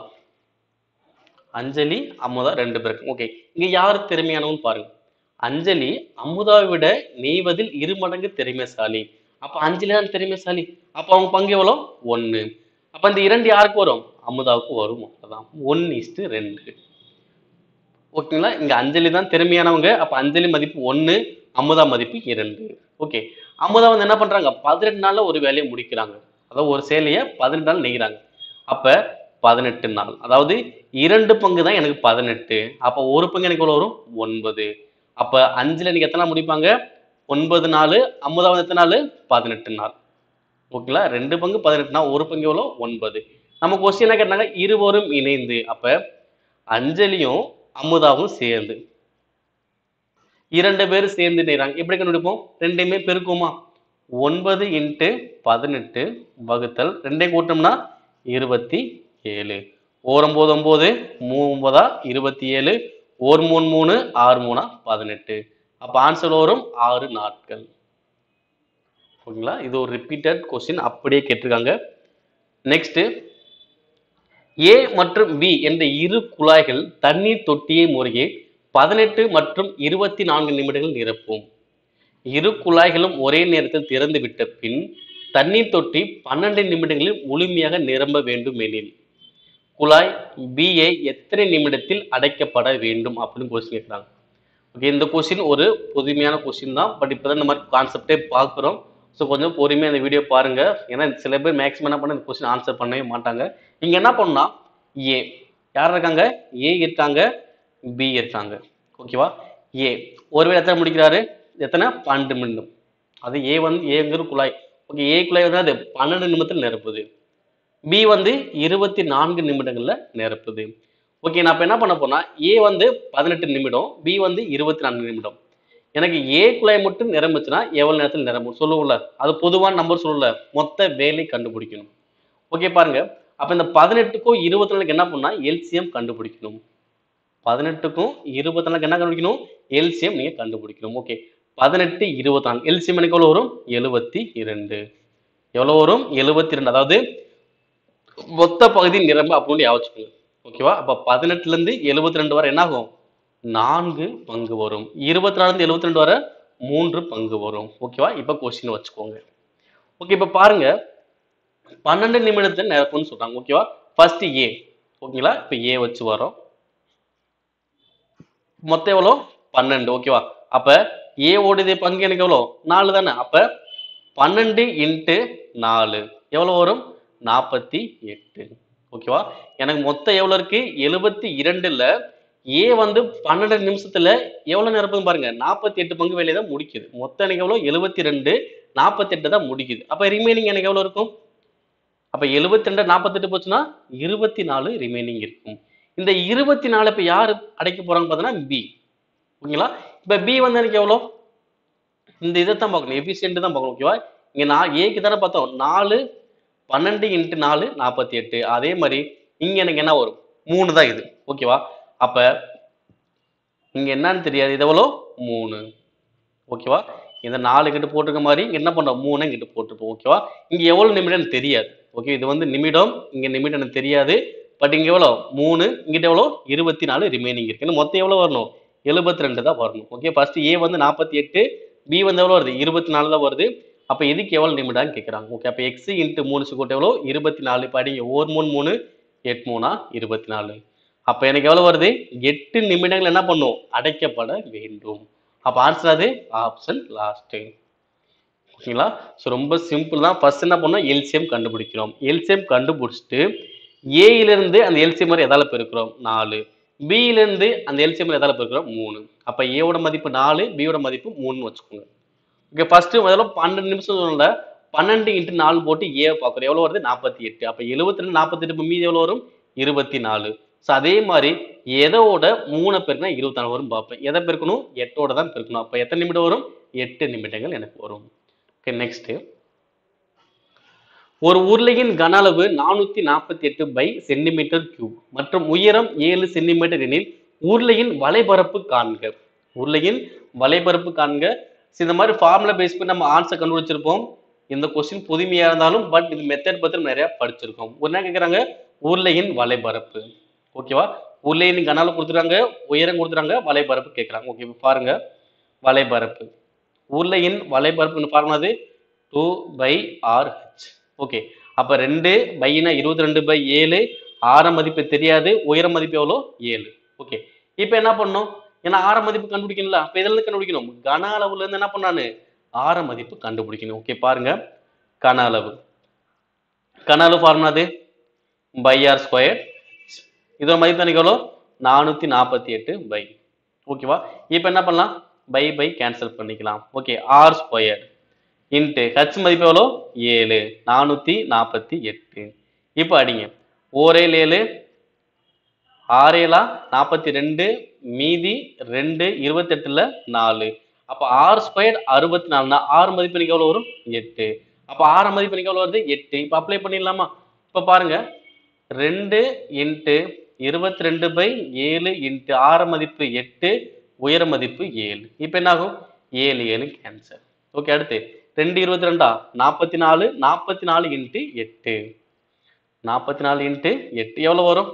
அஞ்சலி அமுதா ரெண்டு பேருக்கு ஓகே இங்க யாரு திறமையானவன்னு பாருங்க அஞ்சலி அமுதாவை விட நெய்வதில் இரு மடங்கு திறமைசாலி அப்ப அஞ்சலி தான் திறமைசாலி அப்ப அவங்க பங்கு எவ்வளோ ஒண்ணு அப்ப இந்த இரண்டு யாருக்கு வரும் அமுதாவுக்கு வரும் அதான் ஒன் இஸ்டு ரெண்டு ஓகேங்களா இங்க அஞ்சலி தான் திறமையானவங்க அப்ப அஞ்சலி மதிப்பு ஒண்ணு அமுதா மதிப்பு இரண்டு ஓகே அமுதா வந்து என்ன பண்றாங்க பதினெட்டு நாள்ல ஒரு வேலையை முடிக்கிறாங்க அதாவது ஒரு சேலையை பதினெட்டு நாள் நெய்கிறாங்க அப்ப பதினெட்டு நாள் அதாவது இரண்டு பங்கு தான் எனக்கு பதினெட்டு அப்ப ஒரு பங்கு எனக்கு எவ்வளவு வரும் ஒன்பது அப்ப அஞ்சுல எனக்கு எத்தனை நாள் முடிப்பாங்க ஒன்பது நாள் அமுதா வந்து எத்தனை நாள் பதினெட்டு நாள் ஓகேங்களா ரெண்டு பங்கு பதினெட்டு நாள் ஒரு பங்கு எவ்வளோ ஒன்பது நம்ம கொஸ்டின் என்ன கேட்டாங்க இருவரும் இணைந்து அப்ப அஞ்சலியும் அமுதாவும் சேர்ந்து இரண்டு பேரும் சேர்ந்து நெய்றாங்க எப்படி கண்டுபிடிப்போம் ரெண்டையுமே பெருக்குமா ஒன்பது இன்ட்டு பதினெட்டு வகுத்தல் ரெண்டையும் கூட்டோம்னா இருபத்தி ஏழு ஓரம்போது ஒன்பது மூம்பதா இருபத்தி ஏழு ஒரு மூணு மூணு ஆறு மூணா பதினெட்டு அப்போ ஆன்சர் வரும் ஆறு நாட்கள் ஓகேங்களா இது ஒரு ரிப்பீட்டட் கொஸ்டின் அப்படியே கேட்டிருக்காங்க நெக்ஸ்ட் ஏ மற்றும் பி என்ற இரு குழாய்கள் தண்ணீர் தொட்டியை முறையே பதினெட்டு மற்றும் இருபத்தி நான்கு நிமிடங்கள் நிரப்பும் இரு குழாய்களும் ஒரே நேரத்தில் திறந்து விட்ட பின் தண்ணீர் தொட்டி பன்னெண்டு நிமிடங்களில் முழுமையாக நிரம்ப வேண்டும் எனில் குழாய் பிஏ எத்தனை நிமிடத்தில் அடைக்கப்பட வேண்டும் அப்படின்னு கொஸ்டின் கேட்குறாங்க ஓகே இந்த கொஸ்டின் ஒரு புதுமையான கொஸ்டின் தான் பட் இப்போ தான் இந்த மாதிரி கான்செப்டே பார்க்குறோம் ஸோ கொஞ்சம் பொறுமையாக இந்த வீடியோ பாருங்க ஏன்னா சில பேர் மேக்ஸிமம் என்ன பண்ண இந்த கொஸ்டின் ஆன்சர் பண்ணவே மாட்டாங்க இங்கே என்ன பண்ணா ஏ யார் இருக்காங்க ஏ இருக்காங்க பி இருக்காங்க ஓகேவா ஏ ஒருவேளை எத்தனை முடிக்கிறாரு எத்தனை பன்னெண்டு நிமிடம் அது ஏ வந்து ஏங்கிற குழாய் ஓகே ஏ குழாய் வந்து அது பன்னெண்டு நிமிடத்தில் நிரப்புது பி வந்து இருபத்தி நான்கு நிமிடங்கள்ல நிரப்புது ஓகே நான் இப்போ என்ன பண்ண போனா ஏ வந்து பதினெட்டு நிமிடம் பி வந்து இருபத்தி நான்கு நிமிடம் எனக்கு ஏ குழாய் மட்டும் நிரம்புச்சுன்னா எவ்வளவு நேரத்தில் நிரம்பும் சொல்லுவோம்ல அது பொதுவான நம்பர் சொல்லல மொத்த வேலை கண்டுபிடிக்கணும் ஓகே பாருங்க அப்ப இந்த பதினெட்டுக்கும் இருபத்தி நாலுக்கு என்ன பண்ணா எல்சிஎம் கண்டுபிடிக்கணும் பதினெட்டுக்கும் இருபத்தி நாலுக்கு என்ன கண்டுபிடிக்கணும் எல்சிஎம் நீங்க கண்டுபிடிக்கணும் ஓகே பதினெட்டு இருபத்தி நாலு எல்சிஎம் எனக்கு எவ்வளவு வரும் எழுபத்தி இரண்டு எவ்வளவு வரும் எழுபத்தி ரெண்டு அதாவது மொத்த பகுதி நிரம்ப அப்படின்னு ஞாபகம் ஓகேவா அப்ப பதினெட்டுல இருந்து எழுபத்தி ரெண்டு வரை என்ன ஆகும் நான்கு பங்கு வரும் இருபத்தி நாலுல இருந்து எழுபத்தி ரெண்டு வரை மூன்று பங்கு வரும் ஓகேவா இப்ப கொஸ்டின் வச்சுக்கோங்க ஓகே இப்ப பாருங்க பன்னெண்டு நிமிடத்தில் நிரப்புன்னு சொல்றாங்க ஓகேவா ஃபர்ஸ்ட் ஏ ஓகேங்களா இப்ப ஏ வச்சு வரோம் மொத்தம் எவ்வளோ பன்னெண்டு ஓகேவா அப்ப ஏ ஓடுது பங்கு எனக்கு எவ்வளோ நாலு தானே அப்ப பன்னெண்டு இன்ட்டு நாலு எவ்வளோ வரும் நாற்பத்தி எட்டு ஓகேவா எனக்கு மொத்தம் எவ்வளோ இருக்கு எழுபத்தி இரண்டுல ஏ வந்து பன்னெண்டு நிமிஷத்துல எவ்வளவு நேரம் இருக்குன்னு பாருங்க நாற்பத்தி எட்டு பங்கு வேலையை தான் முடிக்குது மொத்தம் எனக்கு எவ்வளோ எழுபத்தி ரெண்டு நாற்பத்தி எட்டு தான் முடிக்குது அப்ப ரிமைனிங் எனக்கு எவ்வளவு இருக்கும் அப்ப எழுபத்தி ரெண்டு நாற்பத்தெட்டு போச்சுன்னா இருபத்தி நாலு ரிமைனிங் இருக்கும் இந்த இருபத்தி நாலு இப்ப யாரு அடைக்க போறாங்க பார்த்தீங்கன்னா பி ஓகேங்களா இப்ப பி வந்து எனக்கு எவ்வளோ இந்த இதை தான் பார்க்கணும் எஃபிஷியன்ட் தான் பார்க்கணும் ஓகேவா இங்க நான் ஏக்கு தானே பார்த்தோம் நாலு பன்னெண்டு இன்ட்டு நாலு நாற்பத்தி எட்டு அதே மாதிரி இங்க எனக்கு என்ன வரும் மூணு தான் இது ஓகேவா அப்ப இங்க என்னன்னு தெரியாது இது எவ்வளோ மூணு ஓகேவா இந்த நாலு கிட்ட போட்டிருக்க மாதிரி இங்க என்ன பண்றோம் மூணு கிட்ட போட்டிருப்போம் ஓகேவா இங்க எவ்வளவு நிமிடம் தெரியாது ஓகே இது வந்து நிமிடம் இங்க நிமிடம் எனக்கு தெரியாது பட் இங்க எவ்வளோ மூணு இங்கிட்ட எவ்வளோ இருபத்தி நாலு ரிமைனிங் இருக்கு இன்னும் மொத்தம் எவ்வளவு வரணும் எழுபத்தி ரெண்டு தான் வரணும் ஓகே ஃபர்ஸ்ட் ஏ வந்து நாற்பத்தி எட்டு பி வந்து எவ்வளோ வருது இருபத்தி நாலு தான் வருது அப்ப இதுக்கு எவ்வளவு நிமிடம் கேட்குறாங்க ஓகே அப்ப எக்ஸ் இன்ட்டு மூணு சுக்கூட்டு எவ்வளோ இருபத்தி நாலு படிங்க ஒரு மூணு மூணு எட்டு மூணா இருபத்தி நாலு அப்ப எனக்கு எவ்வளவு வருது எட்டு நிமிடங்கள் என்ன பண்ணும் அடைக்கப்பட வேண்டும் அப்ப ஆன்சர் அது ஆப்ஷன் லாஸ்ட் ஓகேங்களா ஸோ ரொம்ப சிம்பிள் தான் ஃபர்ஸ்ட் என்ன பண்ணோம் எல்சிஎம் கண்டுபிடிக்கிறோம் எல்சிஎம் கண்டுபிடிச்சிட்டு ஏயிலிருந்து அந்த எல்சிஎம் வரை எதால பெருக்கிறோம் நாலு பியிலிருந்து அந்த எல்சிஎம் எதால பெருக்கிறோம் மூணு அப்ப ஏவோட மதிப்பு நாலு பியோட மதிப்பு மூணுன்னு வச்சுக்கோங்க ஓகே ஃபர்ஸ்ட் முதல்ல பன்னெண்டு நிமிஷம் சொன்னல பன்னெண்டு இன்ட்டு நாலு போட்டு ஏ பார்க்குறோம் எவ்வளோ வருது நாற்பத்தி எட்டு அப்போ எழுபத்தி ரெண்டு நாற்பத்தி எட்டு மீதி எவ்வளோ வரும் இருபத்தி நாலு ஸோ அதே மாதிரி எதோட மூணு பெருக்குனா இருபத்தி நாலு வரும் பார்ப்பேன் எதை பெருக்கணும் எட்டோட தான் பெருக்கணும் அப்போ எத்தனை நிமிடம் வரும் எட்டு நிமிடங்கள் எனக்கு வரும் ஓகே நெக்ஸ்ட் ஒரு உருளையின் கன அளவு நானூத்தி நாற்பத்தி எட்டு பை சென்டிமீட்டர் கியூப் மற்றும் உயரம் ஏழு சென்டிமீட்டர் எனில் உருளையின் வலைபரப்பு காண்க உருளையின் வலைபரப்பு காண்க So, இந்த மாதிரி ஃபார்முலா பேஸ் பண்ணி நம்ம ஆன்சர் கண்டுபிடிச்சிருப்போம் இந்த கொஸ்டின் புதுமையா இருந்தாலும் பட் இது மெத்தட் பத்தி நம்ம நிறைய படிச்சிருக்கோம் ஒரு என்ன கேட்குறாங்க உருளையின் வலைபரப்பு ஓகேவா உருளையின் கன அளவு கொடுத்துறாங்க உயரம் கொடுத்துறாங்க வலைபரப்பு கேட்குறாங்க ஓகே இப்போ பாருங்க வலைபரப்பு உருளையின் வலைபரப்பு formula two pi R H okay அப்ப ரெண்டு பைனா இருபத்தி ரெண்டு பை ஏழு ஆர மதிப்பு தெரியாது உயர மதிப்பு எவ்வளோ ஏழு ஓகே இப்போ என்ன பண்ணணும் ஏன்னா ஆர மதிப்பு கண்டுபிடிக்கணும்ல அப்ப இதுல இருந்து கண்டுபிடிக்கணும் கன அளவுல இருந்து என்ன பண்ணானு ஆர மதிப்பு கண்டுபிடிக்கணும் ஓகே பாருங்க கன அளவு கன அளவு ஃபார்முலா அது பை ஆர் ஸ்கொயர் இதோட மதிப்பு எனக்கு எவ்வளோ நானூத்தி நாற்பத்தி எட்டு பை ஓகேவா இப்போ என்ன பண்ணலாம் பை பை கேன்சல் பண்ணிக்கலாம் okay R square into H மதிப்பு எவ்வளோ ஏழு நானூற்றி நாற்பத்தி எட்டு இப்போ அடிங்க ஓரேல் ஏழு ஆறேலா நாற்பத்தி ரெண்டு மீதி ரெண்டு இருபத்தெட்டுல நாலு அப்போ ஆறு ஸ்கொயர் அறுபத்தி நாலுனா ஆறு மதிப்பு எனக்கு எவ்வளோ வரும் எட்டு அப்போ ஆறு மதிப்பு எனக்கு எவ்வளோ வருது எட்டு இப்போ அப்ளை பண்ணிடலாமா இப்போ பாருங்க ரெண்டு இன்ட்டு இருபத்தி ரெண்டு பை ஏழு இன்ட்டு ஆறு மதிப்பு எட்டு உயர மதிப்பு ஏழு இப்போ என்ன ஆகும் ஏழு ஏழு கேன்சர் ஓகே அடுத்து ரெண்டு இருபத்தி ரெண்டா நாற்பத்தி நாலு நாற்பத்தி நாலு இன்ட்டு எட்டு நாற்பத்தி நாலு இன்ட்டு எட்டு எவ்வளோ வரும்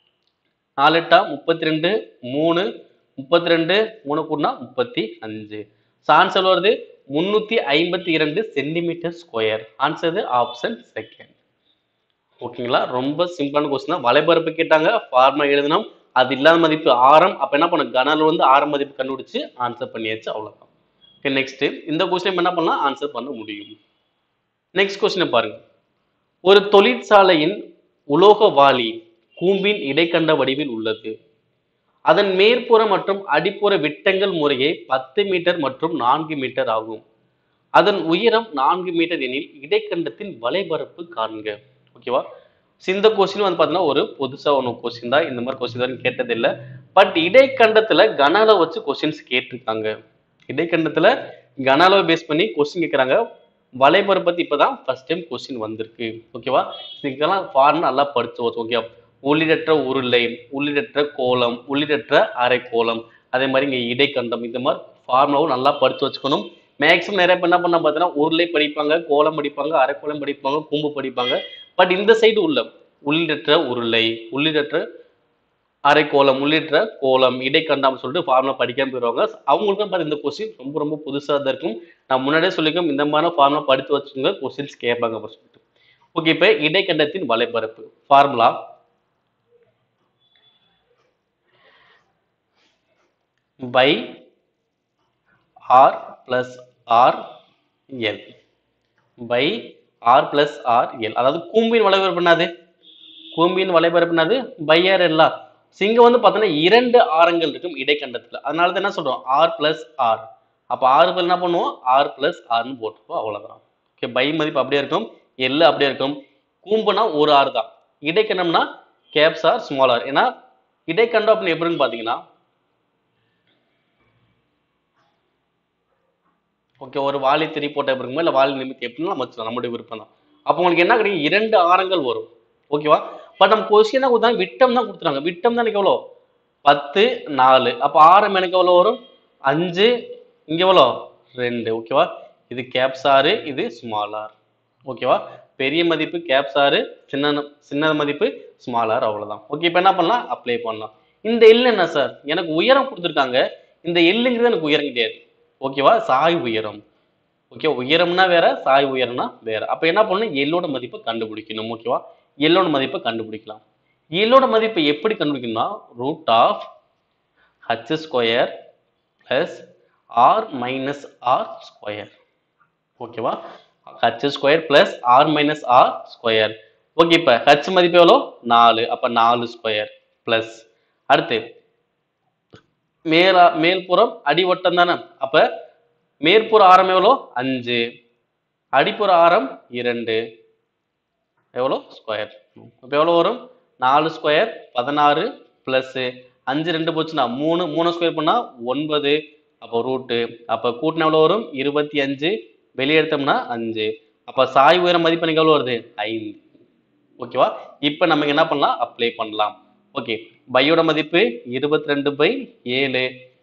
நாலு எட்டா முப்பத்தி ரெண்டு மூணு முப்பத்தி ரெண்டு மூணு கூடனா முப்பத்தி அஞ்சு ஸோ ஆன்சர் வருது முந்நூற்றி ஐம்பத்தி இரண்டு centimetre square answer option second ஓகேங்களா ரொம்ப சிம்பிளான கொஸ்டின் தான் வலைபரப்பு கேட்டாங்க ஃபார்மா எழுதணும் அது இல்லாத மதிப்பு ஆரம் அப்ப என்ன பண்ணும் கனல் வந்து ஆரம் மதிப்பு கண்டுபிடிச்சு ஆன்சர் பண்ணியாச்சு அவ்வளவுதான் ஓகே நெக்ஸ்ட் இந்த கொஸ்டின் என்ன பண்ணலாம் ஆன்சர் பண்ண முடியும் நெக்ஸ்ட் கொஸ்டினை பாருங்க ஒரு தொழிற்சாலையின் உலோக வாளி கூம்பின் இடைக்கண்ட வடிவில் உள்ளது அதன் மேற்புற மற்றும் அடிப்புற விட்டங்கள் முறையே பத்து மீட்டர் மற்றும் நான்கு மீட்டர் ஆகும் அதன் உயரம் நான்கு மீட்டர் எனில் இடைக்கண்டத்தின் வலைபரப்பு காண்க ஓகேவா So, இந்த கொஸ்டின் வந்து பார்த்தீங்கன்னா ஒரு புதுசா ஒன்று கொஸ்டின் தான் இந்த மாதிரி கொஸ்டின் தான் கேட்டதில்லை பட் இடைக்கண்டத்துல கன அளவு வச்சு கொஸ்டின்ஸ் கேட்டிருக்காங்க இடைக்கண்டத்துல கன அளவு பேஸ் பண்ணி கொஸ்டின் கேட்குறாங்க வலைபரம் பத்தி இப்பதான் ஃபர்ஸ்ட் டைம் கொஸ்டின் வந்திருக்கு ஓகேவா இதுக்கெல்லாம் ஃபார்ம் நல்லா படிச்சு வச்சு ஓகே உள்ளிடற்ற உருளை உள்ளிடற்ற கோலம் உள்ளிடற்ற அரைக்கோளம் அதே மாதிரி இங்க இடைக்கண்டம் இந்த மாதிரி ஃபார்முலாவும் நல்லா படிச்சு வச்சுக்கணும் மேக்ஸிமம் நிறைய பேர் என்ன பண்ண பார்த்தீங்கன்னா உருளை படிப்பாங்க கோலம் படிப்பாங்க அரைக்கோளம் படிப்பாங்க கூம்பு படிப்பாங்க பட் இந்த சைடு உள்ள உள்ளிடற்ற உருளை உள்ளிடற்ற அரைக்கோளம் உள்ளிட்ட கோலம் இடைக்கண்டாம் சொல்லிட்டு ஃபார்முலா படிக்காம போயிடுவாங்க அவங்களுக்கு பார்த்து இந்த கொஸ்டின் ரொம்ப ரொம்ப புதுசாக தான் இருக்கும் நான் முன்னாடியே சொல்லியிருக்கோம் இந்த மாதிரி ஃபார்முலா படித்து வச்சுங்க கொஸ்டின்ஸ் கேட்பாங்க அப்படின்னு சொல்லிட்டு ஓகே இப்போ இடைக்கண்டத்தின் வலைபரப்பு formula pi R plus R L pi R plus R L அதாவது கூம்பின் வளைபரப்பு என்னது கூம்பின் வளைபரப்பு என்னது பை ஆர் எல்லா இங்க வந்து பார்த்தோன்னா இரண்டு ஆரங்கள் இருக்கும் இடைக்கண்டத்துல அதனால தான் என்ன சொல்றோம் ஆர் பிளஸ் ஆர் அப்போ ஆறு பேர் என்ன பண்ணுவோம் ஆர் பிளஸ் ஆர்னு போட்டுருப்போம் அவ்வளவுதான் ஓகே பை மதிப்பு அப்படியே இருக்கும் எல் அப்படியே இருக்கும் கூம்புனா ஒரு ஆறு தான் இடைக்கண்டம்னா கேப்ஸ் ஆர் ஸ்மால் ஆர் ஏன்னா இடைக்கண்டம் அப்படின்னு எப்படின்னு பார்த்தீங்கன்னா ஓகே ஒரு வாலி திரி போட்ட பிறகுமா இல்லை வாலி நிமித்தி எப்படின்னா நம்ம வச்சுக்கலாம் நம்மளுடைய விருப்பம் தான் அப்போ உங்களுக்கு என்ன கிடைக்கும் இரண்டு ஆரங்கள் வரும் ஓகேவா பட் நம்ம கொஸ்டின் தான் கொடுத்தாங்க விட்டம் தான் கொடுத்துறாங்க விட்டம் தான் எனக்கு எவ்வளோ பத்து நாலு அப்போ ஆரம் எனக்கு எவ்வளோ வரும் அஞ்சு இங்கே எவ்வளோ ரெண்டு ஓகேவா இது கேப்ஸ் ஆறு இது ஸ்மால் ஆர் ஓகேவா பெரிய மதிப்பு கேப்ஸ் ஆறு சின்ன சின்ன மதிப்பு ஸ்மால் ஆர் அவ்வளோதான் ஓகே இப்போ என்ன பண்ணலாம் அப்ளை பண்ணலாம் இந்த எல் என்ன சார் எனக்கு உயரம் கொடுத்துருக்காங்க இந்த எல்லுங்கிறது எனக்கு உயரம் கிடையாது ஓகேவா சாய் உயரம் ஓகே உயரம்னா வேற சாய் உயரம்னா வேற அப்ப என்ன பண்ணணும் எல்லோட மதிப்பை கண்டுபிடிக்கணும் ஓகேவா எல்லோட மதிப்பை கண்டுபிடிக்கலாம் எல்லோட மதிப்பை எப்படி கண்டுபிடிக்கணும்னா root of H square plus R minus R square ஓகேவா H square plus R minus R square okay இப்போ ஹச் மதிப்பு எவ்வளோ நாலு அப்போ நாலு ஸ்கொயர் பிளஸ் அடுத்து மேலா மேல்புறம் அடிவட்டம் தானே அப்ப மேற்புற ஆரம் எவ்வளோ அஞ்சு அடிப்புற ஆரம் இரண்டு எவ்வளோ ஸ்கொயர் அப்போ எவ்வளோ வரும் நாலு ஸ்கொயர் பதினாறு ப்ளஸ் அஞ்சு ரெண்டு போச்சுன்னா மூணு மூணு ஸ்கொயர் பண்ணால் ஒன்பது அப்போ ரூட்டு அப்போ கூட்டினா எவ்வளோ வரும் இருபத்தி அஞ்சு வெளியே எடுத்தோம்னா அஞ்சு அப்போ சாய் உயரம் மதிப்பு எனக்கு எவ்வளோ வருது ஐந்து ஓகேவா இப்போ நம்ம என்ன பண்ணலாம் அப்ளை பண்ணலாம் ஓகே பையோட மதிப்பு இருபத்தி ரெண்டு பை ஏழு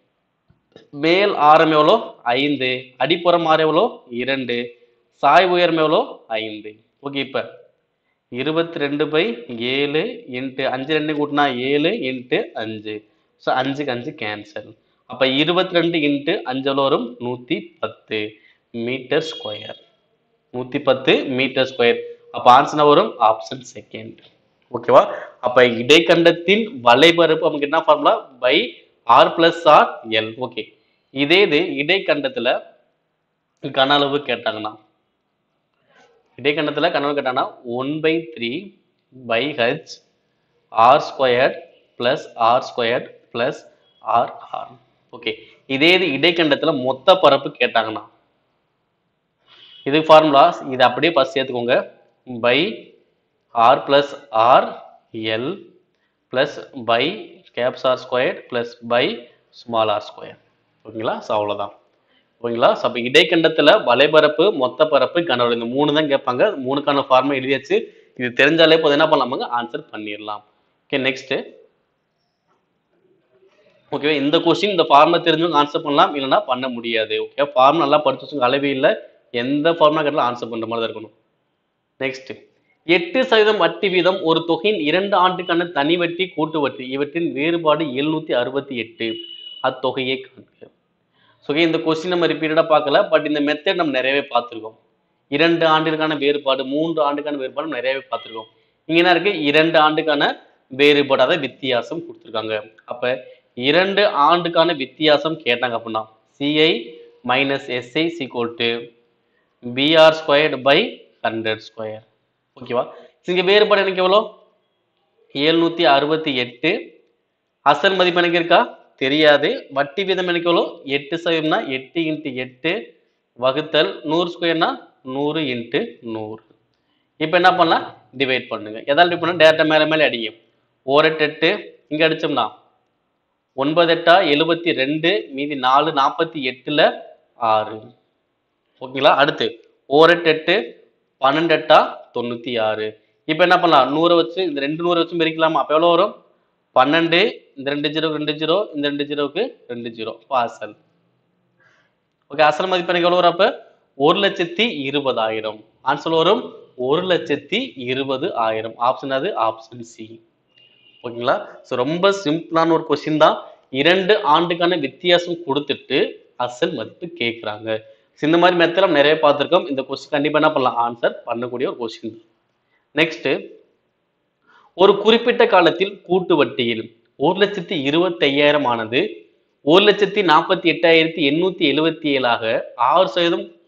மேல் ஆரம் எவ்வளோ ஐந்து அடிப்புறம் ஆரம் எவ்வளோ இரண்டு சாய் உயரம் எவ்வளோ ஐந்து ஓகே இப்போ இருபத்தி ரெண்டு பை ஏழு இன்ட்டு அஞ்சு ரெண்டு கூட்டினா ஏழு இன்ட்டு அஞ்சு ஸோ அஞ்சுக்கு அஞ்சு கேன்சல் அப்போ இருபத்தி ரெண்டு இன்ட்டு அஞ்சு எவ்வளோ வரும் நூற்றி பத்து மீட்டர் ஸ்கொயர் நூற்றி பத்து மீட்டர் ஸ்கொயர் அப்போ ஆன்சர் வரும் ஆப்ஷன் செகண்ட் ஓகேவா அப்ப இடைக்கண்டத்தின் வலைபரப்பு நமக்கு என்ன formula pi R plus R L okay இதே இது இடைக்கண்டத்துல கன அளவு கேட்டாங்கன்னா இடைக்கண்டத்துல கன அளவு கேட்டாங்கன்னா one by three pi H R square plus R square plus R R okay இதே இது இடைக்கண்டத்துல மொத்த பரப்பு கேட்டாங்கன்னா இது ஃபார்முலாஸ் இது அப்படியே ஃபர்ஸ்ட் சேர்த்துக்கோங்க pi R plus R L plus pi caps R square plus pi small R square ஓகேங்களா ஸோ அவ்வளோதான் ஓகேங்களா ஸோ அப்போ இடைக்கண்டத்தில் வலைபரப்பு மொத்த பரப்பு கனவு இந்த மூணு தான் கேட்பாங்க மூணுக்கான ஃபார்மை எழுதியாச்சு இது தெரிஞ்சாலே போதும் என்ன பண்ணலாமாங்க ஆன்சர் பண்ணிடலாம் ஓகே நெக்ஸ்ட்டு ஓகேவா இந்த கொஸ்டின் இந்த ஃபார்மை தெரிஞ்சவங்க ஆன்சர் பண்ணலாம் இல்லைன்னா பண்ண முடியாது ஓகே ஃபார்ம் நல்லா படிச்சு வச்சுங்க அளவே இல்லை எந்த ஃபார்மா கேட்டாலும் ஆன்சர் பண்ணுற மாதிரி தான் இருக்கணும் நெக்ஸ்ட் எட்டு சதவீதம் வட்டி வீதம் ஒரு தொகையின் இரண்டு ஆண்டுக்கான தனி வட்டி கூட்டு வட்டி இவற்றின் வேறுபாடு எழுநூத்தி அறுபத்தி எட்டு அத்தொகையை காண்க ஸோ இந்த கொஸ்டின் நம்ம ரிப்பீட்டடாக பார்க்கல பட் இந்த மெத்தட் நம்ம நிறையவே பார்த்துருக்கோம் இரண்டு ஆண்டுக்கான வேறுபாடு மூன்று ஆண்டுக்கான வேறுபாடு நம்ம நிறையவே பார்த்துருக்கோம் இங்க என்ன இருக்கு இரண்டு ஆண்டுக்கான வேறுபாடு அதாவது வித்தியாசம் கொடுத்துருக்காங்க அப்ப இரண்டு ஆண்டுக்கான வித்தியாசம் கேட்டாங்க அப்படின்னா CI minus SI equal to PR squared by hundred square ஓகேவா இங்க வேறுபாடு எனக்கு எவ்வளோ எழுநூத்தி அறுபத்தி எட்டு அசல் மதிப்பு எனக்கு இருக்கா தெரியாது வட்டி வீதம் எனக்கு எவ்வளோ எட்டு சதவீதம்னா எட்டு இன்ட்டு எட்டு வகுத்தல் நூறு ஸ்கொயர்னா நூறு இன்ட்டு நூறு இப்போ என்ன பண்ணலாம் டிவைட் பண்ணுங்க எதால் டிவைட் பண்ண டேரக்டாக மேலே மேலே அடிங்க ஓரெட்டு எட்டு இங்கே அடிச்சோம்னா ஒன்பது எட்டா எழுபத்தி ரெண்டு மீதி நாலு நாற்பத்தி எட்டுல ஆறு ஓகேங்களா அடுத்து ஓரெட்டு எட்டு பன்னெண்டு எட்டா தொண்ணூத்தி ஆறு இப்போ என்ன பண்ணலாம் நூறை வச்சு இந்த ரெண்டு நூறை வச்சு பிரிக்கலாமா அப்போ எவ்வளோ வரும் பன்னெண்டு இந்த ரெண்டு ஜீரோ ரெண்டு ஜீரோ இந்த ரெண்டு ஜீரோவுக்கு ரெண்டு ஜீரோ அப்போ அசல் ஓகே அசல் மதிப்பு எனக்கு எவ்வளோ வரும் அப்போ ஒரு லட்சத்தி இருபதாயிரம் ஆன்சர் வரும் ஒரு லட்சத்தி இருபது ஆயிரம் ஆப்ஷன் அது ஆப்ஷன் சி ஓகேங்களா ஸோ ரொம்ப சிம்பிளான ஒரு கொஸ்டின் தான் இரண்டு ஆண்டுக்கான வித்தியாசம் கொடுத்துட்டு அசல் மதிப்பு கேட்குறாங்க இந்த மாதிரி மெத்தட் நிறைய பார்த்துருக்கோம் இந்த கொஸ்டின் கண்டிப்பாக என்ன பண்ணலாம் ஆன்சர் பண்ணக்கூடிய ஒரு கொஸ்டின் நெக்ஸ்ட் ஒரு குறிப்பிட்ட காலத்தில் கூட்டு வட்டியில் ஒரு லட்சத்தி இருபத்தி ஐயாயிரம் ஆனது ஒரு லட்சத்தி நாற்பத்தி எட்டாயிரத்தி எண்ணூத்தி எழுபத்தி ஏழாக ஆறு சதவீதம்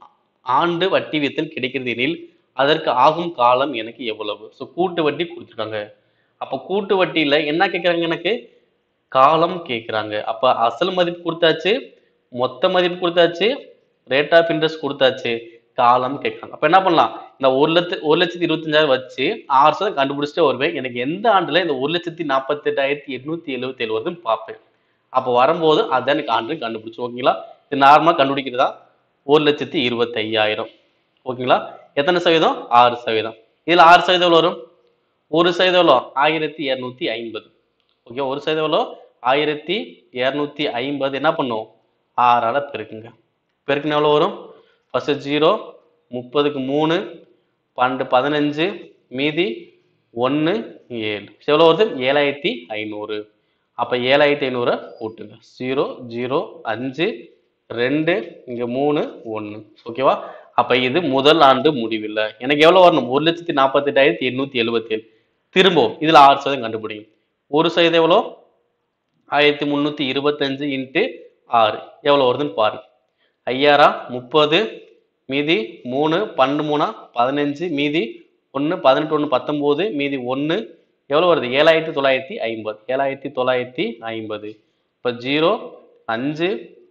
ஆண்டு வட்டி வீதத்தில் கிடைக்கிறது எனில் அதற்கு ஆகும் காலம் எனக்கு எவ்வளவு ஸோ கூட்டு வட்டி கொடுத்துருக்காங்க அப்போ கூட்டு வட்டியில என்ன கேட்குறாங்க எனக்கு காலம் கேட்குறாங்க அப்போ அசல் மதிப்பு கொடுத்தாச்சு மொத்த மதிப்பு கொடுத்தாச்சு ரேட் ஆஃப் இன்ட்ரெஸ்ட் கொடுத்தாச்சு காலம் கேட்குறாங்க அப்போ என்ன பண்ணலாம் இந்த ஒரு லட்சத்து ஒரு லட்சத்தி இருபத்தஞ்சாயிரம் வச்சு ஆறு சதம் கண்டுபிடிச்சிட்டே வருவேன் எனக்கு எந்த ஆண்டுல இந்த ஒரு லட்சத்தி நாற்பத்தெட்டாயிரத்தி எட்நூத்தி எழுபத்தி ஏழு வருதுன்னு பார்ப்பேன் அப்போ வரும்போது அதான் எனக்கு ஆண்டு கண்டுபிடிச்சு ஓகேங்களா இது நார்மலாக கண்டுபிடிக்கிறதா ஒரு லட்சத்தி இருபத்தி ஐயாயிரம் ஓகேங்களா எத்தனை சதவீதம் ஆறு சதவீதம் இதுல ஆறு சதவீதம் எவ்வளவு வரும் ஒரு சதவீதம் எவ்வளோ ஆயிரத்தி இரநூத்தி ஐம்பது ஓகே ஒரு சதவீதம் எவ்வளோ ஆயிரத்தி இரநூத்தி ஐம்பது என்ன பண்ணும் ஆறால பெருக்குங்க பெருக்குனா எவ்வளோ வரும் ஃபர்ஸ்ட் ஜீரோ முப்பதுக்கு மூணு பன்னெண்டு பதினஞ்சு மீதி ஒன்று ஏழு எவ்வளோ வருது ஏழாயிரத்தி ஐநூறு அப்போ ஏழாயிரத்தி ஐநூறை கூட்டுங்க ஜீரோ ஜீரோ அஞ்சு ரெண்டு இங்கே மூணு ஒன்று ஓகேவா அப்போ இது முதல் ஆண்டு முடிவில் எனக்கு எவ்வளோ வரணும் ஒரு லட்சத்தி நாற்பத்தெட்டாயிரத்தி எண்ணூற்றி எழுபத்தேழு திரும்பவும் இதில் ஆறு சதவீதம் கண்டுபிடிக்கும் ஒரு சதவீதம் எவ்வளோ ஆயிரத்தி முந்நூற்றி இருபத்தஞ்சு இன்ட்டு ஆறு எவ்வளோ வருதுன்னு பாருங்க ஐயாயிரம் முப்பது மீதி மூணு பன்னெண்டு மூணா பதினஞ்சு மீதி ஒன்று பதினெட்டு ஒன்று பத்தொம்போது மீதி ஒன்று எவ்வளோ வருது ஏழாயிரத்தி தொள்ளாயிரத்தி ஐம்பது ஏழாயிரத்தி தொள்ளாயிரத்தி ஐம்பது இப்போ ஜீரோ அஞ்சு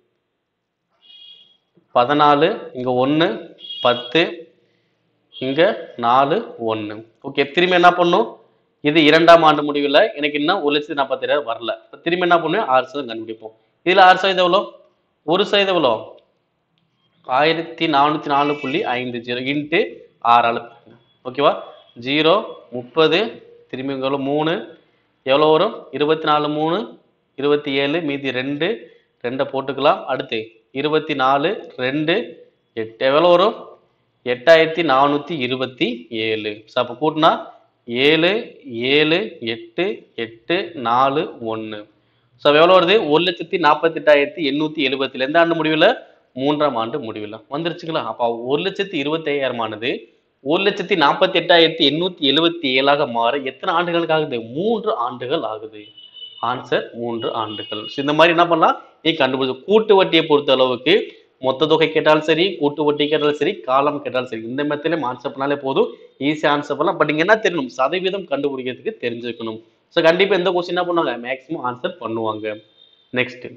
பதினாலு இங்கே ஒன்று பத்து இங்கே நாலு ஒன்று ஓகே திரும்பி என்ன பண்ணும் இது இரண்டாம் ஆண்டு முடிவில் எனக்கு இன்னும் ஒரு லட்சத்தி நாற்பத்தேழாயிரம் வரல இப்போ திரும்பி என்ன பண்ணுவேன் ஆறு சதவீதம் கண்டுபிடிப்போம் இதில் ஆறு சதவீதம் எவ்வளோ ஒரு சதவீதம் எவ்வளோ ஆயிரத்தி நானூற்றி நாலு புள்ளி ஐந்து ஜீரோ இன்ட்டு ஆறால் ஓகேவா ஜீரோ முப்பது திரும்பி இங்க எவ்வளோ மூணு எவ்வளோ வரும் இருபத்தி நாலு மூணு இருபத்தி ஏழு மீதி ரெண்டு ரெண்டை போட்டுக்கலாம் அடுத்து இருபத்தி நாலு ரெண்டு எட்டு எவ்வளோ வரும் எட்டாயிரத்தி நானூற்றி இருபத்தி ஏழு ஸோ அப்போ கூட்டினா ஏழு ஏழு எட்டு எட்டு நாலு ஒன்று ஸோ எவ்வளோ வருது ஒரு லட்சத்தி நாற்பத்தெட்டாயிரத்தி எண்ணூற்றி எழுபத்தில் எந்த ஆண்டு முடிவில் மூன்றாம் ஆண்டு முடிவில் வந்துருச்சுங்களா அப்போ ஒரு லட்சத்தி இருபத்தி ஐயாயிரம் ஆனது ஒரு லட்சத்தி நாற்பத்தி எட்டாயிரத்தி எண்ணூற்றி எழுபத்தி ஏழாக மாற எத்தனை ஆண்டுகளுக்கு ஆகுது மூன்று ஆண்டுகள் ஆகுது ஆன்சர் மூன்று ஆண்டுகள் ஸோ இந்த மாதிரி என்ன பண்ணலாம் நீ கண்டுபிடிச்சு கூட்டு வட்டியை பொறுத்த அளவுக்கு மொத்த தொகை கேட்டாலும் சரி கூட்டு வட்டி கேட்டாலும் சரி காலம் கேட்டாலும் சரி இந்த மெத்தட்லேயும் ஆன்சர் பண்ணாலே போதும் ஈஸியாக ஆன்சர் பண்ணலாம் பட் இங்கே என்ன தெரியணும் சதவீதம் கண்டுபிடிக்கிறதுக்கு தெரிஞ்சுக்கணும் ஸோ கண்டிப்பாக எந்த கொஸ்டின் என்ன பண்ணுவாங்க மேக்ஸிமம் ஆன்சர் பண்ணுவாங்க நெக்ஸ்ட்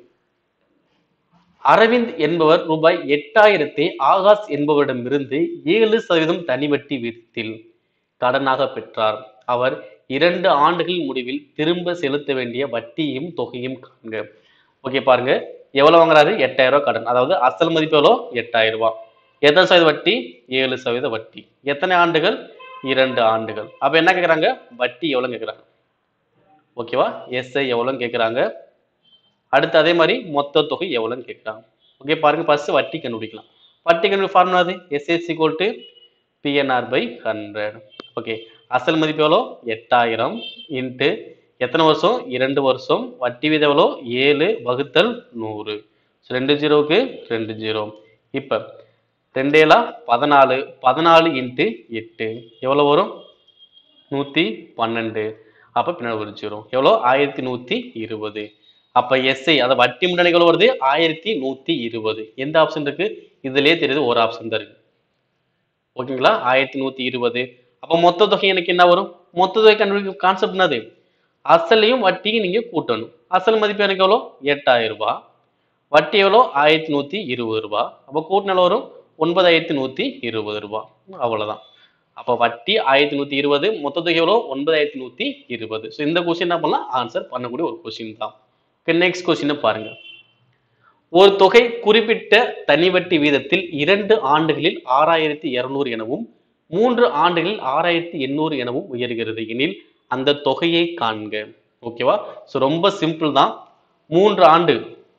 அரவிந்த் என்பவர் ரூபாய் எட்டாயிரத்தை ஆகாஷ் என்பவரிடமிருந்து ஏழு சதவீதம் தனி வட்டி விதத்தில் கடனாக பெற்றார் அவர் இரண்டு ஆண்டுகள் முடிவில் திரும்ப செலுத்த வேண்டிய வட்டியும் தொகையும் காண்க ஓகே பாருங்க எவ்வளவு வாங்குறாரு எட்டாயிரம் ரூபாய் கடன் அதாவது அசல் மதிப்பு எவ்வளோ எட்டாயிரம் ரூபாய் எத்தனை சதவீத வட்டி ஏழு சதவீத வட்டி எத்தனை ஆண்டுகள் இரண்டு ஆண்டுகள் அப்ப என்ன கேக்குறாங்க வட்டி எவ்வளவு கேக்குறாங்க ஓகேவா எஸ்ஐ எவ்வளோன்னு கேக்குறாங்க அடுத்து அதே மாதிரி மொத்த தொகை எவ்வளோன்னு கேட்குறாங்க ஓகே பாருங்க ஃபர்ஸ்ட் வட்டி கண்டுபிடிக்கலாம் வட்டி கண்டுபிடி ஃபார்முலா அது SS equal to PNR by hundred okay அசல் மதிப்பு எவ்வளோ எட்டாயிரம் இன்ட்டு எத்தனை வருஷம் இரண்டு வருஷம் வட்டி வீதம் எவ்வளோ ஏழு வகுத்தல் நூறு ஸோ ரெண்டு ஜீரோவுக்கு ரெண்டு ஜீரோ இப்போ ரெண்டேலா பதினாலு பதினாலு இன்ட்டு எட்டு எவ்வளோ வரும் நூற்றி பன்னெண்டு அப்போ பின்னாடி ஒரு ஜீரோ எவ்வளோ ஆயிரத்தி நூற்றி இருபது அப்போ எஸ்ஐ அதை வட்டி முன்னாடி எவ்வளோ வருது ஆயிரத்தி நூற்றி இருபது எந்த ஆப்ஷன் இருக்கு இதுலயே தெரியுது ஒரு ஆப்ஷன் தான் இருக்கு ஓகேங்களா ஆயிரத்தி நூற்றி இருபது அப்போ மொத்த தொகை எனக்கு என்ன வரும் மொத்த தொகை கண்டுபிடிக்க கான்செப்ட் என்னது அசலையும் வட்டியும் நீங்க கூட்டணும் அசல் மதிப்பு எனக்கு எவ்வளோ எட்டாயிரம் ரூபாய் வட்டி எவ்வளோ ஆயிரத்தி நூற்றி இருபது ரூபாய் அப்போ கூட்டினால வரும் ஒன்பதாயிரத்தி நூற்றி இருபது ரூபாய் அவ்வளவுதான் அப்போ வட்டி ஆயிரத்தி நூற்றி இருபது மொத்த தொகை எவ்வளோ ஒன்பதாயிரத்தி நூற்றி இருபது ஸோ இந்த கொஸ்டின் என்ன பண்ணலாம் ஆன்சர் பண்ணக்கூடிய ஒரு கொஸ்டின் தான் ஓகே நெக்ஸ்ட் கொஸ்டினை பாருங்க ஒரு தொகை குறிப்பிட்ட தனி வட்டி வீதத்தில் இரண்டு ஆண்டுகளில் ஆறாயிரத்தி இருநூறு எனவும் மூன்று ஆண்டுகளில் ஆறாயிரத்தி எண்ணூறு எனவும் உயர்கிறது எனில் அந்த தொகையை காண்க ஓகேவா ஸோ ரொம்ப சிம்பிள் தான் மூன்று ஆண்டு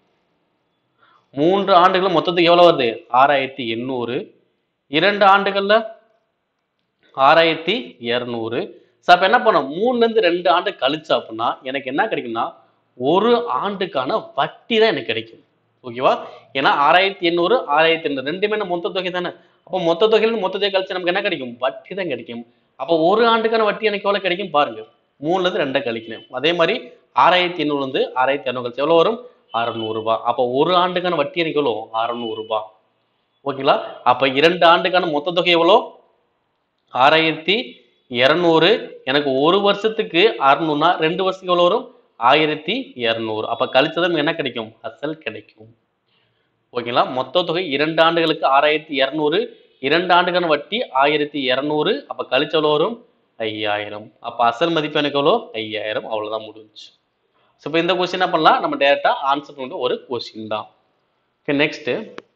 மூன்று ஆண்டுகள் மொத்தத்துக்கு எவ்வளவு வருது ஆறாயிரத்தி எண்ணூறு இரண்டு ஆண்டுகள்ல ஆறாயிரத்தி இரநூறு ஸோ அப்போ என்ன பண்ணோம் மூணுல இருந்து ரெண்டு ஆண்டு கழிச்சு அப்படின்னா எனக்கு என்ன கிடைக்கும்னா ஒரு ஆண்டுக்கான வட்டி தான் எனக்கு கிடைக்கும் ஓகேவா ஏன்னா ஆறாயிரத்தி எண்ணூறு ஆறாயிரத்தி எண்ணூறு ரெண்டுமே நம்ம மொத்த தொகை தானே அப்போ மொத்த தொகையில் மொத்த தொகை கழிச்சு நமக்கு என்ன கிடைக்கும் வட்டி தான் கிடைக்கும் அப்போ ஒரு ஆண்டுக்கான வட்டி எனக்கு எவ்வளவு கிடைக்கும் பாருங்க மூணுல இருந்து ரெண்டை கழிக்கணும் அதே மாதிரி ஆறாயிரத்தி எண்ணூறுல இருந்து ஆறாயிரத்தி இரநூறு கழிச்சு எவ்வளவு வரும் அறநூறு ரூபாய் அப்போ ஒரு ஆண்டுக்கான வட்டி எனக்கு எவ்வளோ அறநூறு ரூபாய் ஓகேங்களா அப்ப இரண்டு ஆண்டுக்கான மொத்த தொகை எவ்வளோ ஆறாயிரத்தி இரநூறு எனக்கு ஒரு வருஷத்துக்கு அறுநூறுனா ரெண்டு வருஷத்துக்கு எவ்வளோ வரும் ஆயிரத்தி இரநூறு அப்ப கழிச்சதும் என்ன கிடைக்கும் அசல் கிடைக்கும் ஓகேங்களா மொத்த தொகை இரண்டு ஆண்டுகளுக்கு ஆறாயிரத்தி இரநூறு இரண்டு ஆண்டுக்கான வட்டி ஆயிரத்தி இரநூறு அப்ப கழிச்ச எவ்வளோ வரும் ஐயாயிரம் அப்ப அசல் மதிப்பு எனக்கு எவ்வளோ ஐயாயிரம் அவ்வளவுதான் முடிஞ்சு ஸோ இப்போ இந்த கொஸ்டின் என்ன பண்ணலாம் நம்ம டேரக்டா ஆன்சர் பண்ண ஒரு கொஸ்டின் தான் ஓகே நெக்ஸ்ட்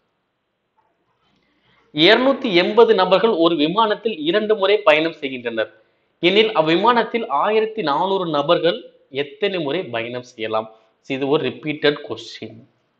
இருநூத்தி எண்பது நபர்கள் ஒரு விமானத்தில் இரண்டு முறை பயணம் செய்கின்றனர் எனில் அவ்விமானத்தில் ஆயிரத்தி நானூறு நபர்கள் எத்தனை முறை பயணம் செய்யலாம் So, இது ஒரு ரிப்பீட்டட் கொஸ்டின்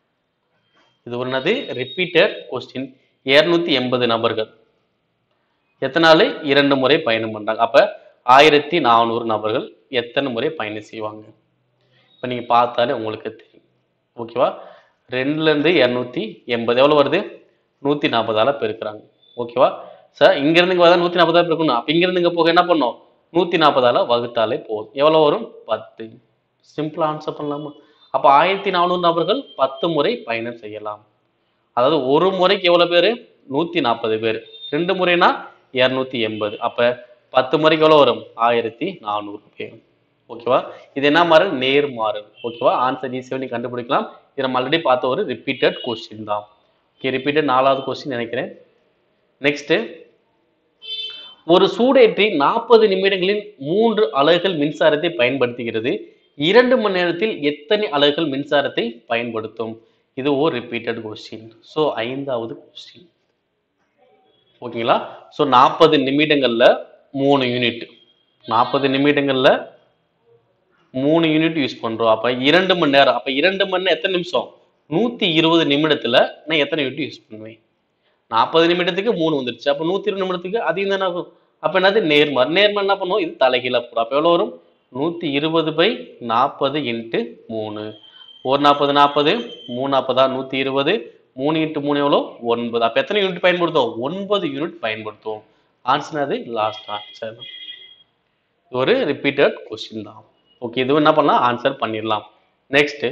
இது ஒரு என்னது ரிப்பீட்டட் கொஸ்டின் இருநூத்தி எண்பது நபர்கள் எத்தனை நாள் இரண்டு முறை பயணம் பண்றாங்க அப்ப ஆயிரத்தி நானூறு நபர்கள் எத்தனை முறை பயணம் செய்வாங்க இப்ப நீங்க பார்த்தாலே உங்களுக்கு தெரியும் ஓகேவா ரெண்டுல இருந்து இருநூத்தி எண்பது எவ்வளவு வருது நூத்தி நாற்பதால பெருக்குறாங்க ஓகேவா சார் இங்க இருந்து இங்க வந்தா நூத்தி நாற்பதால பெருக்கணும் அப்ப இங்க இருந்து இங்க போக என்ன பண்ணணும் நூத்தி நாற்பதால வகுத்தாலே போதும் எவ்வளவு வரும் பத்து சிம்பிளா ஆன்சர் பண்ணலாமா அப்ப ஆயிரத்தி நானூறு நபர்கள் பத்து முறை பயணம் செய்யலாம் அதாவது ஒரு முறைக்கு எவ்வளவு பேரு நூத்தி நாற்பது பேர் ரெண்டு முறைனா இருநூத்தி எண்பது அப்ப பத்து முறைக்கு எவ்வளவு வரும் ஆயிரத்தி நானூறு பேர் ஓகேவா இது என்ன மாறல் நேர்மாறல் ஓகேவா ஆன்சர் ஈஸியாக நீ கண்டுபிடிக்கலாம் இது நம்ம ஆல்ரெடி பார்த்த ஒரு ரிப்பீட்டட் கொஸ்டின் தான் ஓகே ரிப்பீட்டட் நாலாவது கொஸ்டின் நினைக்கிறேன் நெக்ஸ்ட் ஒரு சூடேற்றி நாற்பது நிமிடங்களில் மூன்று அலகுகள் மின்சாரத்தை பயன்படுத்துகிறது இரண்டு மணி நேரத்தில் எத்தனை அலகுகள் மின்சாரத்தை பயன்படுத்தும் இது ஒரு ரிப்பீட்டட் கொஸ்டின் ஸோ ஐந்தாவது கொஸ்டின் ஓகேங்களா ஸோ நாற்பது நிமிடங்கள்ல மூணு யூனிட் நாற்பது நிமிடங்கள்ல மூணு யூனிட் யூஸ் பண்றோம் அப்ப இரண்டு மணி நேரம் அப்ப இரண்டு மணி நேரம் எத்தனை நிமிஷம் நூத்தி இருபது நிமிடத்துல நான் எத்தனை யூனிட் யூஸ் பண்ணுவேன் நாற்பது நிமிடத்துக்கு மூணு வந்துருச்சு அப்ப நூத்தி இருபது நிமிடத்துக்கு அதிகம் தானே ஆகும் அப்ப என்னது நேர்மாறு நேர்மாறு என்ன பண்ணுவோம் இது தலைகீழா போடும் அப்ப எவ்வளவு வரும் நூத்தி இருபது பை நாற்பது இன்ட்டு மூணு ஒரு நாற்பது நாற்பது மூணு நாற்பதா நூத்தி இருபது மூணு இன்ட்டு மூணு எவ்வளோ ஒன்பது அப்ப எத்தனை யூனிட் பயன்படுத்துவோம் ஒன்பது யூனிட் பயன்படுத்துவோம் ஆன்சர் அது லாஸ்ட் ஆன்சர் ஒரு ரிப்பீட்டட் கொஸ்டின் தான் ஓகே இதுவும் என்ன பண்ணலாம் ஆன்சர் பண்ணிடலாம் நெக்ஸ்ட்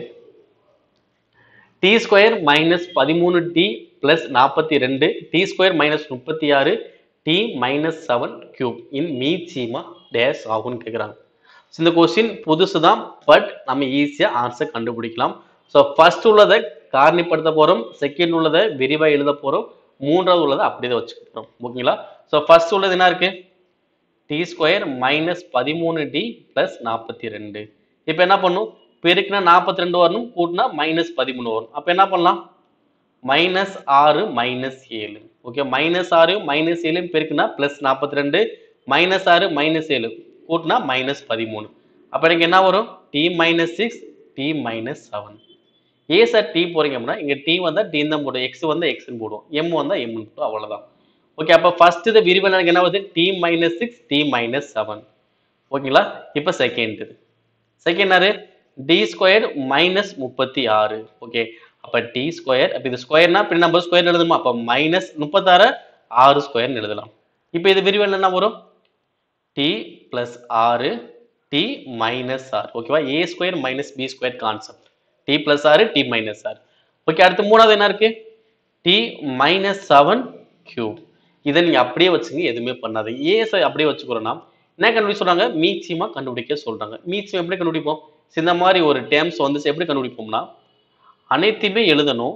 டி ஸ்கொயர் மைனஸ் பதிமூணு டி பிளஸ் நாற்பத்தி ரெண்டு டி ஸ்கொயர் மைனஸ் முப்பத்தி ஆறு T minus seven cube in மீச்சிமா டேஸ் ஆகும்னு கேட்குறாங்க இந்த கொஸ்டின் புதுசு தான் பட் நம்ம ஈஸியாக ஆன்சர் கண்டுபிடிக்கலாம் ஸோ ஃபர்ஸ்ட் உள்ளதை காரணிப்படுத்த போகிறோம் செகண்ட் உள்ளதை விரிவாக எழுத போகிறோம் மூன்றாவது உள்ளதை அப்படியே தான் வச்சுக்க போகிறோம் ஓகேங்களா ஸோ ஃபர்ஸ்ட் உள்ளது என்ன இருக்கு டி ஸ்கொயர் மைனஸ் பதிமூணு டி பிளஸ் நாற்பத்தி ரெண்டு இப்போ என்ன பண்ணும் பெருக்குனா நாற்பத்தி ரெண்டு வரணும் கூட்டினா மைனஸ் பதிமூணு வரும் அப்போ என்ன பண்ணலாம் மைனஸ் ஆறு மைனஸ் ஏழு ஓகே மைனஸ் ஆறு மைனஸ் ஏழு பெருக்குனா பிளஸ் நாற்பத்தி ரெண்டு மைனஸ் ஆறு மைனஸ் ஏழு கூட்டினா மைனஸ் பதிமூணு அப்போ எனக்கு என்ன வரும் T minus six T minus seven ஏ சார் டி போறீங்க அப்படின்னா இங்க டி வந்தா டி தான் போடும் எக்ஸ் வந்தா எக்ஸ்னு போடும் எம் வந்தா எம் போடும் அவ்வளவுதான் ஓகே அப்போ ஃபர்ஸ்ட் இது விரிவல் எனக்கு என்ன வருது T minus six T minus seven ஓகேங்களா இப்போ செகண்ட் இது செகண்ட் யாரு டி ஸ்கொயர் மைனஸ் முப்பத்தி ஆறு ஓகே அப்போ டி ஸ்கொயர் அப்போ இது ஸ்கொயர்னா பின் நம்பர் ஸ்கொயர் எழுதணுமா அப்போ மைனஸ் முப்பத்தாறு ஆறு ஸ்கொயர்னு எழுதலாம் இப்போ இது விரிவல் என்ன வரும் டி பிளஸ் ஆறு டி மைனஸ் ஆர் ஓகேவா A square minus B square concept T plus ஆறு டி மைனஸ் ஆர் ஓகே அடுத்து மூணாவது என்ன இருக்கு டி மைனஸ் செவன் கியூப் இதை நீங்க அப்படியே வச்சுங்க எதுவுமே பண்ணாது ஏன் சார் அப்படியே வச்சுக்கிறோம்னா என்ன கண்டுபிடிக்க சொல்றாங்க மீச்சியமா கண்டுபிடிக்க சொல்றாங்க மீச்சியம் எப்படி கண்டுபிடிப்போம் So, இந்த மாதிரி ஒரு டேர்ம்ஸ் வந்து எப்படி கண்டுபிடிப்போம்னா அனைத்தையுமே எழுதணும்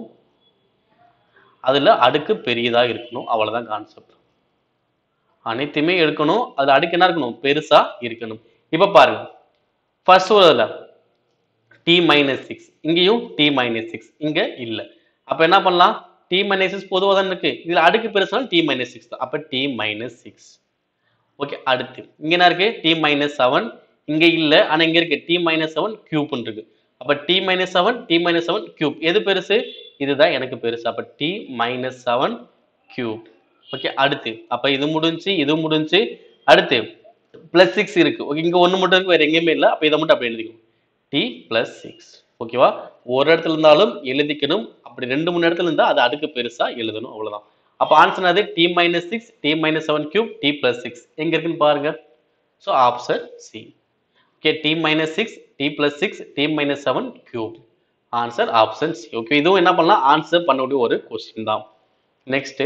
அதுல அடுக்கு பெரியதா இருக்கணும் அவ்வளவுதான் கான்செப்ட் அனைத்தையுமே எடுக்கணும் அது அடுக்கு என்ன இருக்கணும் பெருசா இருக்கணும் இப்ப பாருங்க ஃபர்ஸ்ட் ஒரு டி மைனஸ் சிக்ஸ் இங்கேயும் டி மைனஸ் சிக்ஸ் இங்க இல்ல அப்ப என்ன பண்ணலாம் டி மைனஸ் சிக்ஸ் பொதுவாக தான் இருக்கு இதுல அடுக்கு பெருசாலும் டி மைனஸ் சிக்ஸ் தான் அப்ப டி மைனஸ் சிக்ஸ் ஓகே அடுத்து இங்க என்ன இருக்கு டி மைனஸ் செவன் இங்க இல்ல ஆனா இங்க இருக்கு டி மைனஸ் செவன் கியூப்னு இருக்கு அப்ப T minus seven T minus seven cube எது பெருசு இதுதான் எனக்கு பெருசு அப்ப T minus seven cube okay அடுத்து அப்ப இது முடிஞ்சு இது முடிஞ்சு அடுத்து பிளஸ் சிக்ஸ் இருக்கு ஓகே இங்க ஒண்ணு மட்டும் இருக்கு வேற எங்கேயுமே இல்லை அப்ப இதை மட்டும் அப்படி எழுதிக்கணும் டி பிளஸ் சிக்ஸ் ஓகேவா ஒரு இடத்துல இருந்தாலும் எழுதிக்கணும் அப்படி ரெண்டு மூணு இடத்துல இருந்தா அது அடுக்கு பெருசா எழுதணும் அவ்வளவுதான் அப்ப ஆன்சர் அது T minus six T minus seven cube T plus six எங்க இருக்குன்னு பாருங்க so option C okay T minus six T plus six T minus seven cube answer option C okay இதுவும் என்ன பண்ணலாம் ஆன்சர் பண்ணக்கூடிய ஒரு கொஸ்டின் தான் நெக்ஸ்ட்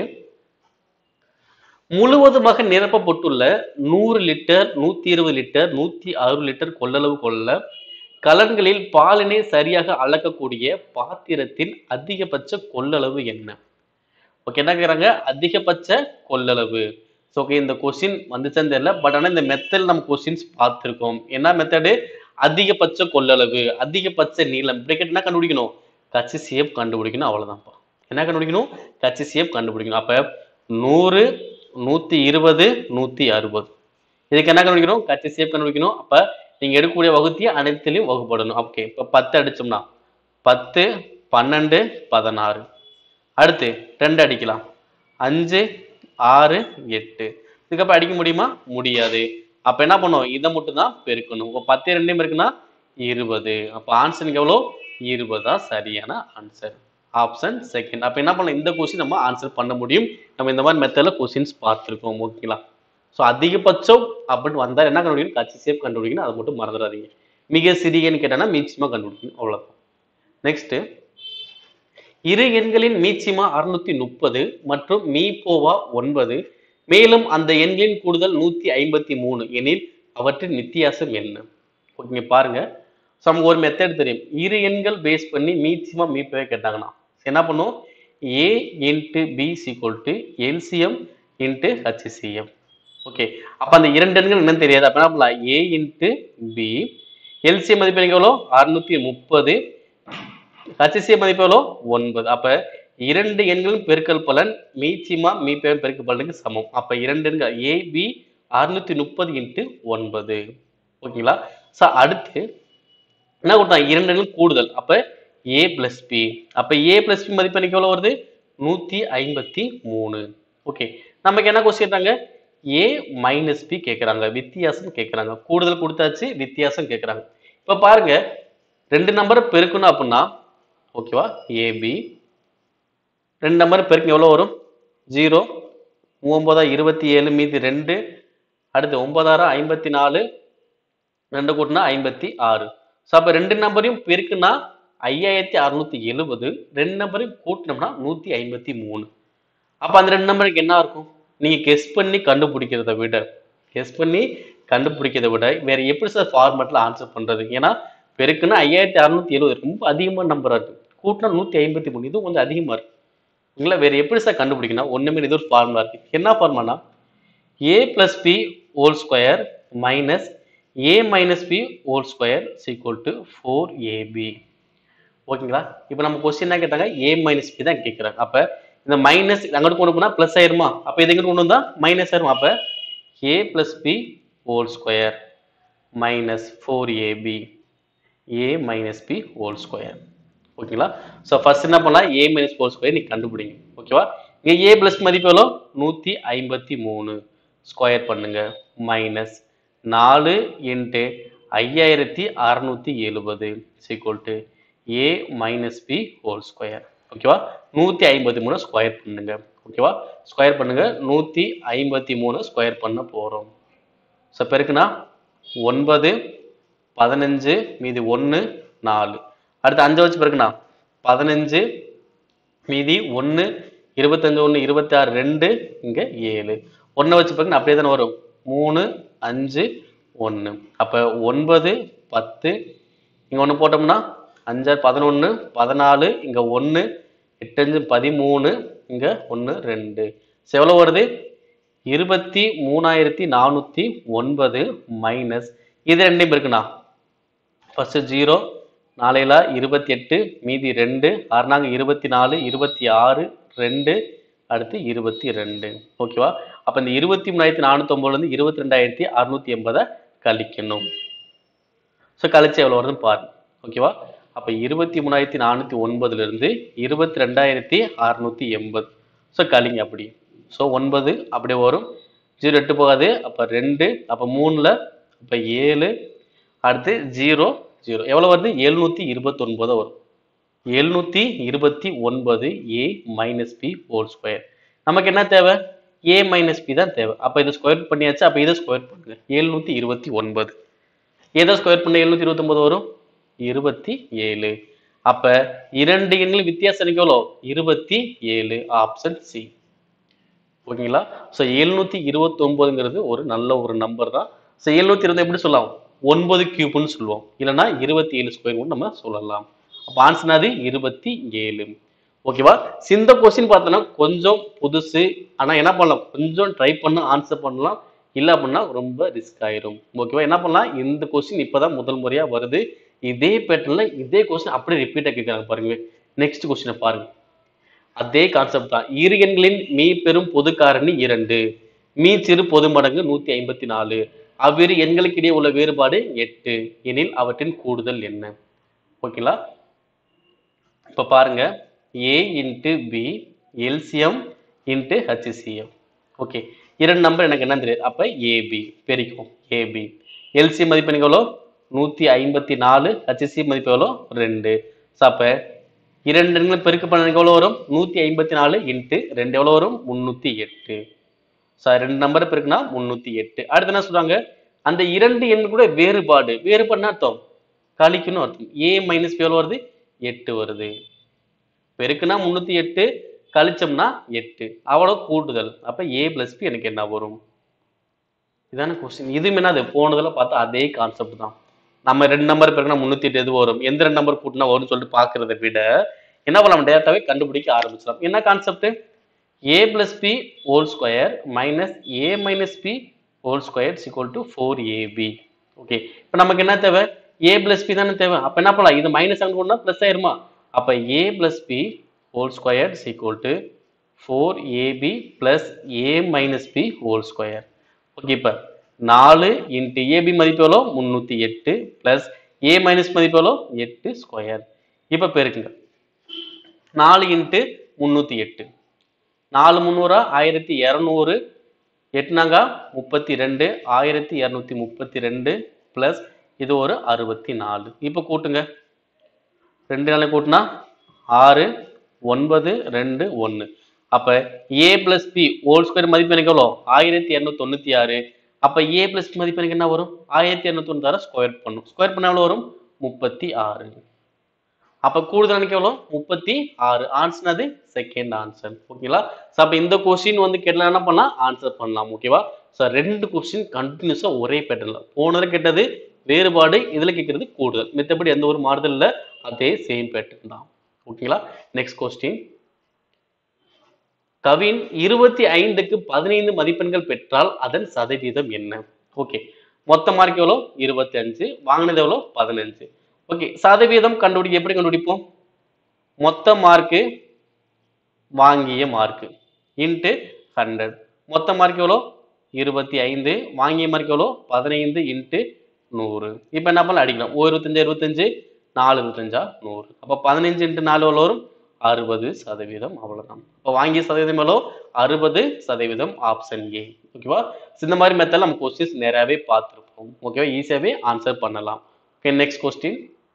முழுவதுமாக நிரப்பப்பட்டுள்ள நூறு லிட்டர் நூத்தி இருபது லிட்டர் நூத்தி அறுபது லிட்டர் கொள்ளளவு கொள்ள கலன்களில் பாலினை சரியாக அளக்கக்கூடிய பாத்திரத்தின் அதிகபட்ச கொள்ளளவு என்ன ஓகே என்ன கேக்குறாங்க அதிகபட்ச கொள்ளளவு ஸோ ஓகே இந்த கொஸ்டின் வந்துச்சான்னு தெரியல பட் ஆனால் இந்த மெத்தட் நம்ம கொஸ்டின்ஸ் பார்த்துருக்கோம் என்ன மெத்தடு அதிகபட்ச கொள்ளளவு அதிகபட்ச நீளம் இப்படி கேட்டு என்ன கண்டுபிடிக்கணும் கட்சி சேப் கண்டுபிடிக்கணும் அவ்வளவுதான்ப்பா என்ன கண்டுபிடிக்கணும் கட்சி சேப் கண்டுபிடிக்கணும் அப்ப நூறு நூத்தி இருபது நூத்தி அறுபது இதுக்கு என்ன கண்டுபிடிக்கணும் கட்சி சேப் கண்டுபிடிக்கணும் அப்ப நீங்க எடுக்கக்கூடிய வகுத்தியை அனைத்திலையும் வகுப்படணும் ஓகே இப்ப பத்து அடிச்சோம்னா பத்து பன்னெண்டு பதினாறு அடுத்து ரெண்டு அடிக்கலாம் அஞ்சு ஆறு எட்டு இதுக்கப்புறம் அடிக்க முடியுமா முடியாது அப்ப என்ன பண்ணும் இதை மட்டும் தான் பெருக்கணும் இப்போ பத்து ரெண்டையும் இருக்குன்னா இருபது அப்ப ஆன்சருக்கு எவ்வளோ இருபது தான் சரியான ஆன்சர் ஆப்ஷன் செகண்ட் அப்ப என்ன பண்ணலாம் இந்த கொஸ்டின் நம்ம ஆன்சர் பண்ண முடியும் நம்ம இந்த மாதிரி மெத்தட்ல கொஸ்டின்ஸ் பார்த்துருக்கோம் ஓகேங்களா ஸோ அதிகபட்சம் அப்படின்னு வந்தால் என்ன கண்டுபிடிக்கணும் கட்சி சேப் கண்டுபிடிக்கணும் அதை மட்டும் மறந்துடாதீங்க மிக சிறியன்னு கேட்டானா மீச்சியமா கண்டுபிடிக்கணும் அவ்வளவுதான் நெக்ஸ்ட் இரு எண்களின் மீச்சிமா அறுநூத்தி முப்பது மற்றும் மீபோவா ஒன்பது மேலும் அந்த எண்களின் கூடுதல் நூத்தி ஐம்பத்தி மூணு எனில் அவற்றின் வித்தியாசம் என்ன ஓகேங்க பாருங்க ஸோ நமக்கு ஒரு மெத்தட் தெரியும் இரு எண்கள் பேஸ் பண்ணி மீச்சிமா மீப்போவே கேட்டாங்கன்னா என்ன பண்ணும் A into B equal to LCM into HCF okay அப்ப அந்த இரண்டு எண்கள் என்னன்னு தெரியாது அப்ப என்ன பண்ணலாம் ஏ இன்ட்டு பி எல்சிஎம் மதிப்பு எனக்கு எவ்வளோ அறுநூத்தி முப்பது ஹச்சிசிய மதிப்பு எவ்வளோ ஒன்பது அப்ப இரண்டு எண்களும் பெருக்கல் பலன் மீச்சிமா மீப்பேம் பெருக்கல் பலனுக்கு சமம் அப்ப இரண்டு எண்கள் ஏ பி அறுநூத்தி முப்பது இன்ட்டு ஒன்பது ஓகேங்களா ஸோ அடுத்து என்ன கொடுத்தாங்க இரண்டு எண்கள் கூடுதல் அப்ப ஏ பிளஸ் பி அப்ப ஏ பிளஸ் பி மதிப்பு எனக்கு எவ்வளவு வருது நூத்தி ஐம்பத்தி மூணு ஓகே நமக்கு என்ன கொஸ்டின் கேட்டாங்க ஏ மைனஸ் பி கேட்குறாங்க வித்தியாசம் கேட்குறாங்க கூடுதல் கொடுத்தாச்சு வித்தியாசம் கேட்குறாங்க இப்போ பாருங்க ரெண்டு நம்பரை பெருக்கணும் அப்படின்னா ஓகேவா ஏபி ரெண்டு நம்பர் பெருக்கணும் எவ்வளோ வரும் ஜீரோ ஒன்பதா இருபத்தி ஏழு மீதி ரெண்டு அடுத்து ஒன்பதாயிரம் ஐம்பத்தி நாலு ரெண்டு கூட்டினா ஐம்பத்தி ஆறு ஸோ அப்போ ரெண்டு நம்பரையும் பெருக்குனா ஐயாயிரத்தி அறுநூத்தி எழுபது ரெண்டு நம்பரையும் கூட்டினோம்னா நூற்றி ஐம்பத்தி மூணு அப்போ அந்த ரெண்டு நம்பருக்கு என்ன இருக்கும் நீங்கள் கெஸ் பண்ணி கண்டுபிடிக்கிறத விட கெஸ் பண்ணி கண்டுபிடிக்கிறத விட வேற எப்படி சார் ஃபார்மேட்டில் ஆன்சர் பண்ணுறது ஏன்னா பெருக்குன்னா ஐயாயிரத்தி அறுநூத்தி எழுபது ரொம்ப அதிகமான நம்பராக இருக்கு கூட்டினா நூற்றி ஐம்பத்தி மூணு இதுவும் கொஞ்சம் அதிகமாக இருக்கு இல்லை வேற எப்படி சார் கண்டுபிடிக்கணும் ஒன்றுமே இது ஒரு ஃபார்முலா இருக்கு என்ன ஃபார்முலானா A plus B whole square minus A minus B whole square equal to four AB ஓகேங்களா இப்போ நம்ம கொஸ்டின் என்ன கேட்டாங்க ஏ மைனஸ் பி தான் கேட்குறாங்க அப்போ இந்த மைனஸ் அங்கிட்டு கொண்டு போனால் ப்ளஸ் ஆயிருமா அப்போ இது எங்கிட்டு கொண்டு வந்தா மைனஸ் ஆயிருமா அப்போ A plus B whole square minus four AB A minus B whole square ஓகேங்களா ஸோ ஃபர்ஸ்ட் என்ன பண்ணலாம் ஏ மைனஸ் ஹோல் ஸ்கொயர் நீ கண்டுபிடிங்க ஓகேவா இங்கே ஏ பிளஸ் மதிப்பு எவ்வளோ நூற்றி ஐம்பத்தி மூணு ஸ்கொயர் பண்ணுங்க மைனஸ் நாலு இன்ட்டு ஐயாயிரத்தி அறநூற்றி எழுபது equal to A minus B whole square ஓகேவா நூற்றி ஐம்பத்தி மூணு ஸ்கொயர் பண்ணுங்க ஓகேவா ஸ்கொயர் பண்ணுங்க நூற்றி ஐம்பத்தி மூணு ஸ்கொயர் பண்ண போகிறோம் ஸோ பெருக்குனா ஒன்பது பதினஞ்சு மீதி ஒன்று நாலு அடுத்து அஞ்சை வச்சு பிறகுண்ணா பதினஞ்சு மீதி ஒன்று இருபத்தஞ்சு ஒன்று இருபத்தாறு ரெண்டு இங்கே ஏழு ஒன்றை வச்சு பிறகு அப்படியே தானே வரும் மூணு அஞ்சு ஒன்று அப்போ ஒன்பது பத்து இங்கே ஒன்று போட்டோம்னா அஞ்சாறு பதினொன்று பதினாலு இங்கே ஒன்று எட்டஞ்சு பதிமூணு இங்கே ஒன்று ரெண்டு ஸோ எவ்வளோ வருது இருபத்தி மூணாயிரத்தி நானூற்றி ஒன்பது மைனஸ் இது ரெண்டையும் இருக்குண்ணா ஃபர்ஸ்ட் ஜீரோ நாளையில இருபத்தி எட்டு மீதி ரெண்டு ஆறுனாங்க இருபத்தி நாலு இருபத்தி ஆறு ரெண்டு அடுத்து இருபத்தி ரெண்டு ஓகேவா அப்போ இந்த இருபத்தி மூணாயிரத்தி நானூற்றொம்பதுலேருந்து இருபத்தி ரெண்டாயிரத்தி அறுநூத்தி எண்பதை கழிக்கணும் ஸோ கழிச்சு எவ்வளோ வருதுன்னு பாருங்க ஓகேவா அப்போ இருபத்தி மூணாயிரத்தி நானூற்றி ஒன்பதுலேருந்து இருபத்தி ரெண்டாயிரத்தி அறுநூத்தி எண்பது ஸோ கழிங்க அப்படி ஸோ ஒன்பது அப்படியே வரும் ஜீரோ எட்டு போகாது அப்போ ரெண்டு அப்போ மூணில் அப்போ ஏழு அடுத்து ஜீரோ ஜீரோ எவ்வளோ வருது எழுநூற்றி இருபத்தொன்பது வரும் எழுநூற்றி இருபத்தி ஒன்பது A minus B whole square நமக்கு என்ன தேவை ஏ மைனஸ் பி தான் தேவை அப்போ இதை ஸ்கொயர் பண்ணியாச்சு அப்போ இதை ஸ்கொயர் பண்ணுங்க எழுநூற்றி இருபத்தி ஒன்பது எதை ஸ்கொயர் பண்ண எழுநூற்றி இருபத்தொன்பது வரும் இருபத்தி ஏழு அப்ப இரண்டு எண்கள் வித்தியாசம் எனக்கு எவ்வளோ இருபத்தி ஏழு ஆப்ஷன் சி ஓகேங்களா ஸோ எழுநூத்தி இருபத்தி ஒன்பதுங்கிறது ஒரு நல்ல ஒரு நம்பர் தான் ஸோ எழுநூத்தி இருபது எப்படி சொல்லலாம் ஒன்பது கியூப்னு சொல்லுவோம் இல்லைன்னா இருபத்தி ஏழு ஸ்கொயர் கூட நம்ம சொல்லலாம் அப்போ ஆன்சர் அது இருபத்தி ஏழு ஓகேவா இந்த கொஸ்டின் பார்த்தோன்னா கொஞ்சம் புதுசு ஆனா என்ன பண்ணலாம் கொஞ்சம் ட்ரை பண்ண ஆன்சர் பண்ணலாம் இல்லை அப்படின்னா ரொம்ப ரிஸ்க் ஆயிரும் ஓகேவா என்ன பண்ணலாம் இந்த கொஸ்டின் இப்பதான் முதல் முறையா வருது இதே பேட்டர்ல இதே கொஸ்டின் அப்படியே ரிப்பீட்டா கேட்கறாங்க பாருங்க நெக்ஸ்ட் கொஸ்டினை பாருங்க அதே கான்செப்ட் தான் இரு எண்களின் மீ பெரும் பொது காரணி இரண்டு மீ சிறு பொது மடங்கு நூத்தி ஐம்பத்தி நாலு அவ்விரு எண்களுக்கு இடையே உள்ள வேறுபாடு எட்டு எனில் அவற்றின் கூடுதல் என்ன ஓகேங்களா இப்ப பாருங்க A into B LCM into HCF okay இரண்டு நம்பர் எனக்கு என்ன தெரியாது அப்ப ஏபி பெருக்கும் ஏபி எல்சிஎம் மதிப்பு எனக்கு எவ்வளோ நூத்தி ஐம்பத்தி நாலு ஹச்சிசி மதிப்பு எவ்வளோ ரெண்டு ஸோ அப்ப இரண்டு எண்கள் பெருக்க பண்ண எனக்கு எவ்வளோ வரும் நூத்தி ஐம்பத்தி நாலு இன்ட்டு ரெண்டு எவ்வளோ வரும் முன்னூத்தி எட்டு ஸோ ரெண்டு நம்பர் பெருக்குனா முன்னூத்தி எட்டு அடுத்து என்ன சொல்றாங்க அந்த இரண்டு எண் கூட வேறுபாடு வேறுபாடுனா அர்த்தம் கழிக்கணும் அர்த்தம் ஏ மைனஸ் எவ்வளோ வருது எட்டு வருது பெருக்குனா முன்னூத்தி எட்டு கழிச்சோம்னா எட்டு அவ்வளோ கூட்டுதல் அப்ப ஏ பிளஸ் பி எனக்கு என்ன வரும் இதான கொஸ்டின் இது என்னது போனதுல பார்த்தா அதே கான்செப்ட் தான் நம்ம ரெண்டு நம்பர் பெருக்குனா முன்னூத்தி எட்டு எது வரும் எந்த ரெண்டு நம்பர் கூட்டினா வரும்னு சொல்லிட்டு பாக்குறத விட என்ன பண்ணலாம் டேட்டாவே கண்டுபிடிக்க ஆரம்பிச்சிடலாம் என்ன concept A plus B whole square minus A minus B whole square equal to four AB okay இப்போ நமக்கு என்ன தேவை ஏ பிளஸ் பி தானே தேவை அப்போ என்ன பண்ணலாம் இது மைனஸ் அங்கே கொண்டா ப்ளஸ் ஆயிருமா அப்போ A plus B whole square equal to four AB plus A minus B whole square okay இப்போ நாலு இன்ட்டு ஏபி மதிப்பு எவ்வளோ முந்நூற்றி எட்டு ப்ளஸ் ஏ மைனஸ் மதிப்பு எவ்வளோ எட்டு ஸ்கொயர் இப்போ பெருக்குங்க நாலு இன்ட்டு முந்நூற்றி எட்டு நாலு முந்நூறா ஆயிரத்தி இரநூறு எட்டுனாங்க முப்பத்தி ரெண்டு ஆயிரத்தி இரநூத்தி முப்பத்தி ரெண்டு ப்ளஸ் இது ஒரு அறுபத்தி நாலு இப்போ கூட்டுங்க ரெண்டு நாளை கூட்டினா ஆறு ஒன்பது ரெண்டு ஒன்று அப்போ A plus B whole square மதிப்பு எனக்கு எவ்வளோ ஆயிரத்தி இரநூத்தி தொண்ணூற்றி ஆறு அப்போ ஏ பிளஸ் மதிப்பு எனக்கு என்ன வரும் ஆயிரத்தி இரநூத்தி தொண்ணூத்தாறு ஸ்கொயர் பண்ணும் ஸ்கொயர் பண்ண எவ்வளோ வரும் முப்பத்தி ஆறு அப்ப கூடுதல் எனக்கு எவ்வளோ முப்பத்தி ஆறு ஆன்சர் அது செகண்ட் ஆன்சர் ஓகேங்களா ஸோ அப்போ இந்த கொஸ்டின் வந்து கேட்டலாம் என்ன பண்ணலாம் ஆன்சர் பண்ணலாம் ஓகேவா ஸோ ரெண்டு கொஸ்டின் கண்டினியூஸாக ஒரே பேட்டர்ல போனது கேட்டது வேறுபாடு இதுல கேட்கறது கூடுதல் மித்தபடி எந்த ஒரு மாறுதல் இல்லை அதே சேம் பேட்டர்ன் தான் ஓகேங்களா நெக்ஸ்ட் கொஸ்டின் கவின் இருபத்தி ஐந்துக்கு பதினைந்து மதிப்பெண்கள் பெற்றால் அதன் சதவீதம் என்ன ஓகே மொத்த மார்க் எவ்வளோ இருபத்தி அஞ்சு வாங்கினது எவ்வளோ பதினஞ்சு ஓகே சதவீதம் கண்டுபிடி எப்படி கண்டுபிடிப்போம் மொத்த மார்க்கு வாங்கிய மார்க்கு இன்ட்டு ஹண்ட்ரட் மொத்த மார்க் எவ்வளோ இருபத்தி ஐந்து வாங்கிய மார்க் எவ்வளோ பதினைந்து இன்ட்டு நூறு இப்போ என்ன பண்ணலாம் அடிக்கலாம் ஓ இருபத்தஞ்சு இருபத்தஞ்சு நாலு இருபத்தஞ்சா நூறு அப்போ பதினஞ்சு இன்ட்டு நாலு எவ்வளோ வரும் அறுபது சதவீதம் அவ்வளவுதான் இப்போ வாங்கிய சதவீதம் எவ்வளோ அறுபது சதவீதம் ஆப்ஷன் ஏ ஓகேவா இந்த மாதிரி மெத்தட் நம்ம கொஸ்டின்ஸ் நிறையாவே பார்த்துருப்போம் ஓகேவா ஈஸியாகவே ஆன்சர் பண்ணலாம் okay next question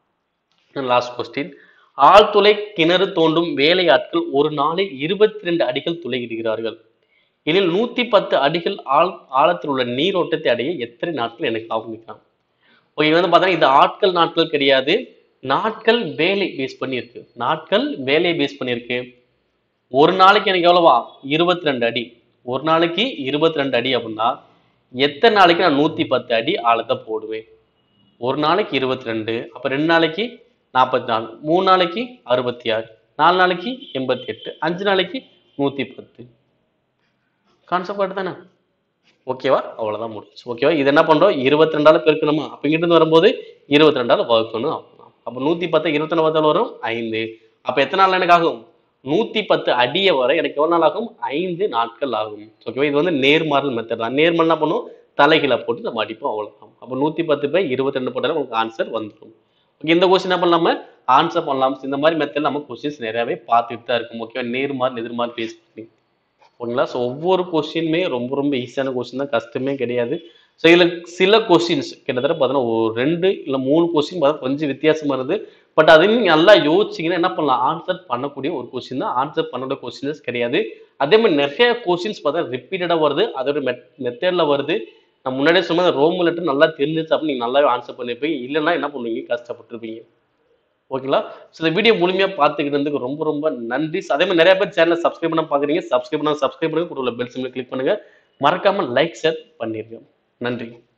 last question ஆழ்துளை கிணறு தோண்டும் வேலையாட்கள் ஒரு நாளில் இருபத்தி ரெண்டு அடிகள் துளையிடுகிறார்கள் இதில் நூத்தி பத்து அடிகள் ஆழ் ஆழத்தில் உள்ள நீரோட்டத்தை அடைய எத்தனை நாட்கள் எனக்கு ஆரம்பிக்கலாம் ஓகே வந்து பார்த்தீங்கன்னா இது ஆட்கள் நாட்கள் கிடையாது நாட்கள் வேலை பேஸ் பண்ணியிருக்கு நாட்கள் வேலையை பேஸ் பண்ணியிருக்கு ஒரு நாளைக்கு எனக்கு எவ்வளவா இருபத்தி ரெண்டு அடி ஒரு நாளைக்கு இருபத்தி ரெண்டு அடி அப்படின்னா எத்தனை நாளைக்கு நான் நூத்தி பத்து அடி ஆழத்தை போடுவேன் ஒரு நாளைக்கு இருபத்தி ரெண்டு அப்போ ரெண்டு நாளைக்கு நாற்பத்தி நாலு மூணு நாளைக்கு அறுபத்தி ஆறு நாலு நாளைக்கு எண்பத்தி எட்டு அஞ்சு நாளைக்கு நூற்றி பத்து கான்செப்ட் கரெக்ட் தானே ஓகேவா அவ்வளோதான் முடிச்சு ஓகேவா இது என்ன பண்ணுறோம் இருபத்தி ரெண்டால பெருக்கணுமா அப்போ இங்கிட்டு வரும்போது இருபத்தி ரெண்டால வகுக்கணும் அவ்வளோதான் அப்போ நூற்றி பத்து இருபத்தி ரெண்டு பத்தால் வரும் ஐந்து அப்போ எத்தனை நாள் எனக்கு ஆகும் நூற்றி பத்து அடியை வர எனக்கு எவ்வளோ நாள் ஆகும் ஐந்து நாட்கள் ஆகும் ஓகேவா இது வந்து நேர்மாறல் மெத்தட் தான் நேர்மல் என்ன பண்ணும் தலைகீழ போட்டு நம்ம அடிப்போம் அவ்வளோதான் அப்போ நூற்றி பத்து பை இருபத்தி ரெண்டு போட்டாலும் உங்களுக்கு ஆன்சர் வந்துடும் ஓகே இந்த கொஸ்டின் என்ன பண்ணலாம ஆன்சர் பண்ணலாம் இந்த மாதிரி மெத்தட் நம்ம கொஸ்டின்ஸ் நிறையவே பார்த்துட்டு தான் இருக்கும் ஓகேவா நேர்மாறு எதிர்மாறு பேஸ் பண்ணி ஓகேங்களா ஸோ ஒவ்வொரு கொஸ்டினுமே ரொம்ப ரொம்ப ஈஸியான கொஸ்டின் தான் கஷ்டமே கிடையாது ஸோ இதில் சில கொஸ்டின்ஸ் கிட்டத்தட்ட பார்த்தீங்கன்னா ஒரு ரெண்டு இல்லை மூணு கொஸ்டின் பார்த்தா கொஞ்சம் வித்தியாசமா வருது பட் அதையும் நீங்க நல்லா யோசிச்சீங்கன்னா என்ன பண்ணலாம் ஆன்சர் பண்ணக்கூடிய ஒரு கொஸ்டின் தான் ஆன்சர் பண்ணக்கூடிய கொஸ்டின்ஸ் கிடையாது அதே மாதிரி நிறைய கொஸ்டின்ஸ் பார்த்தா ரிப்பீட்டடாக வருது அதோட மெத் மெத்தடில் வருது நான் முன்னாடியே சொன்ன ரோம் லெட்டர் நல்லா தெரிஞ்சிச்சு அப்படின்னு நீங்கள் நல்லாவே ஆன்சர் பண்ணிருப்பீங்க இல்லைன்னா என்ன பண்ணுவீங்க கஷ்டப்பட்டிருப்பீங்க ஓகேங்களா ஸோ இந்த வீடியோ முழுமையா பார்த்துக்கிட்டதுக்கு ரொம்ப ரொம்ப நன்றி So, அதே மாதிரி நிறைய பேர் சேனலை சப்ஸ்கிரைப் பண்ண பார்க்குறீங்க சப்ஸ்கிரைப் பண்ண சப்ஸ்கிரைப் பண்ணுங்க கூட பெல் சிம்ல கிளிக் பண்ணுங்க மறக்காம லைக் ஷேர் பண்ணிருங்க நன்றி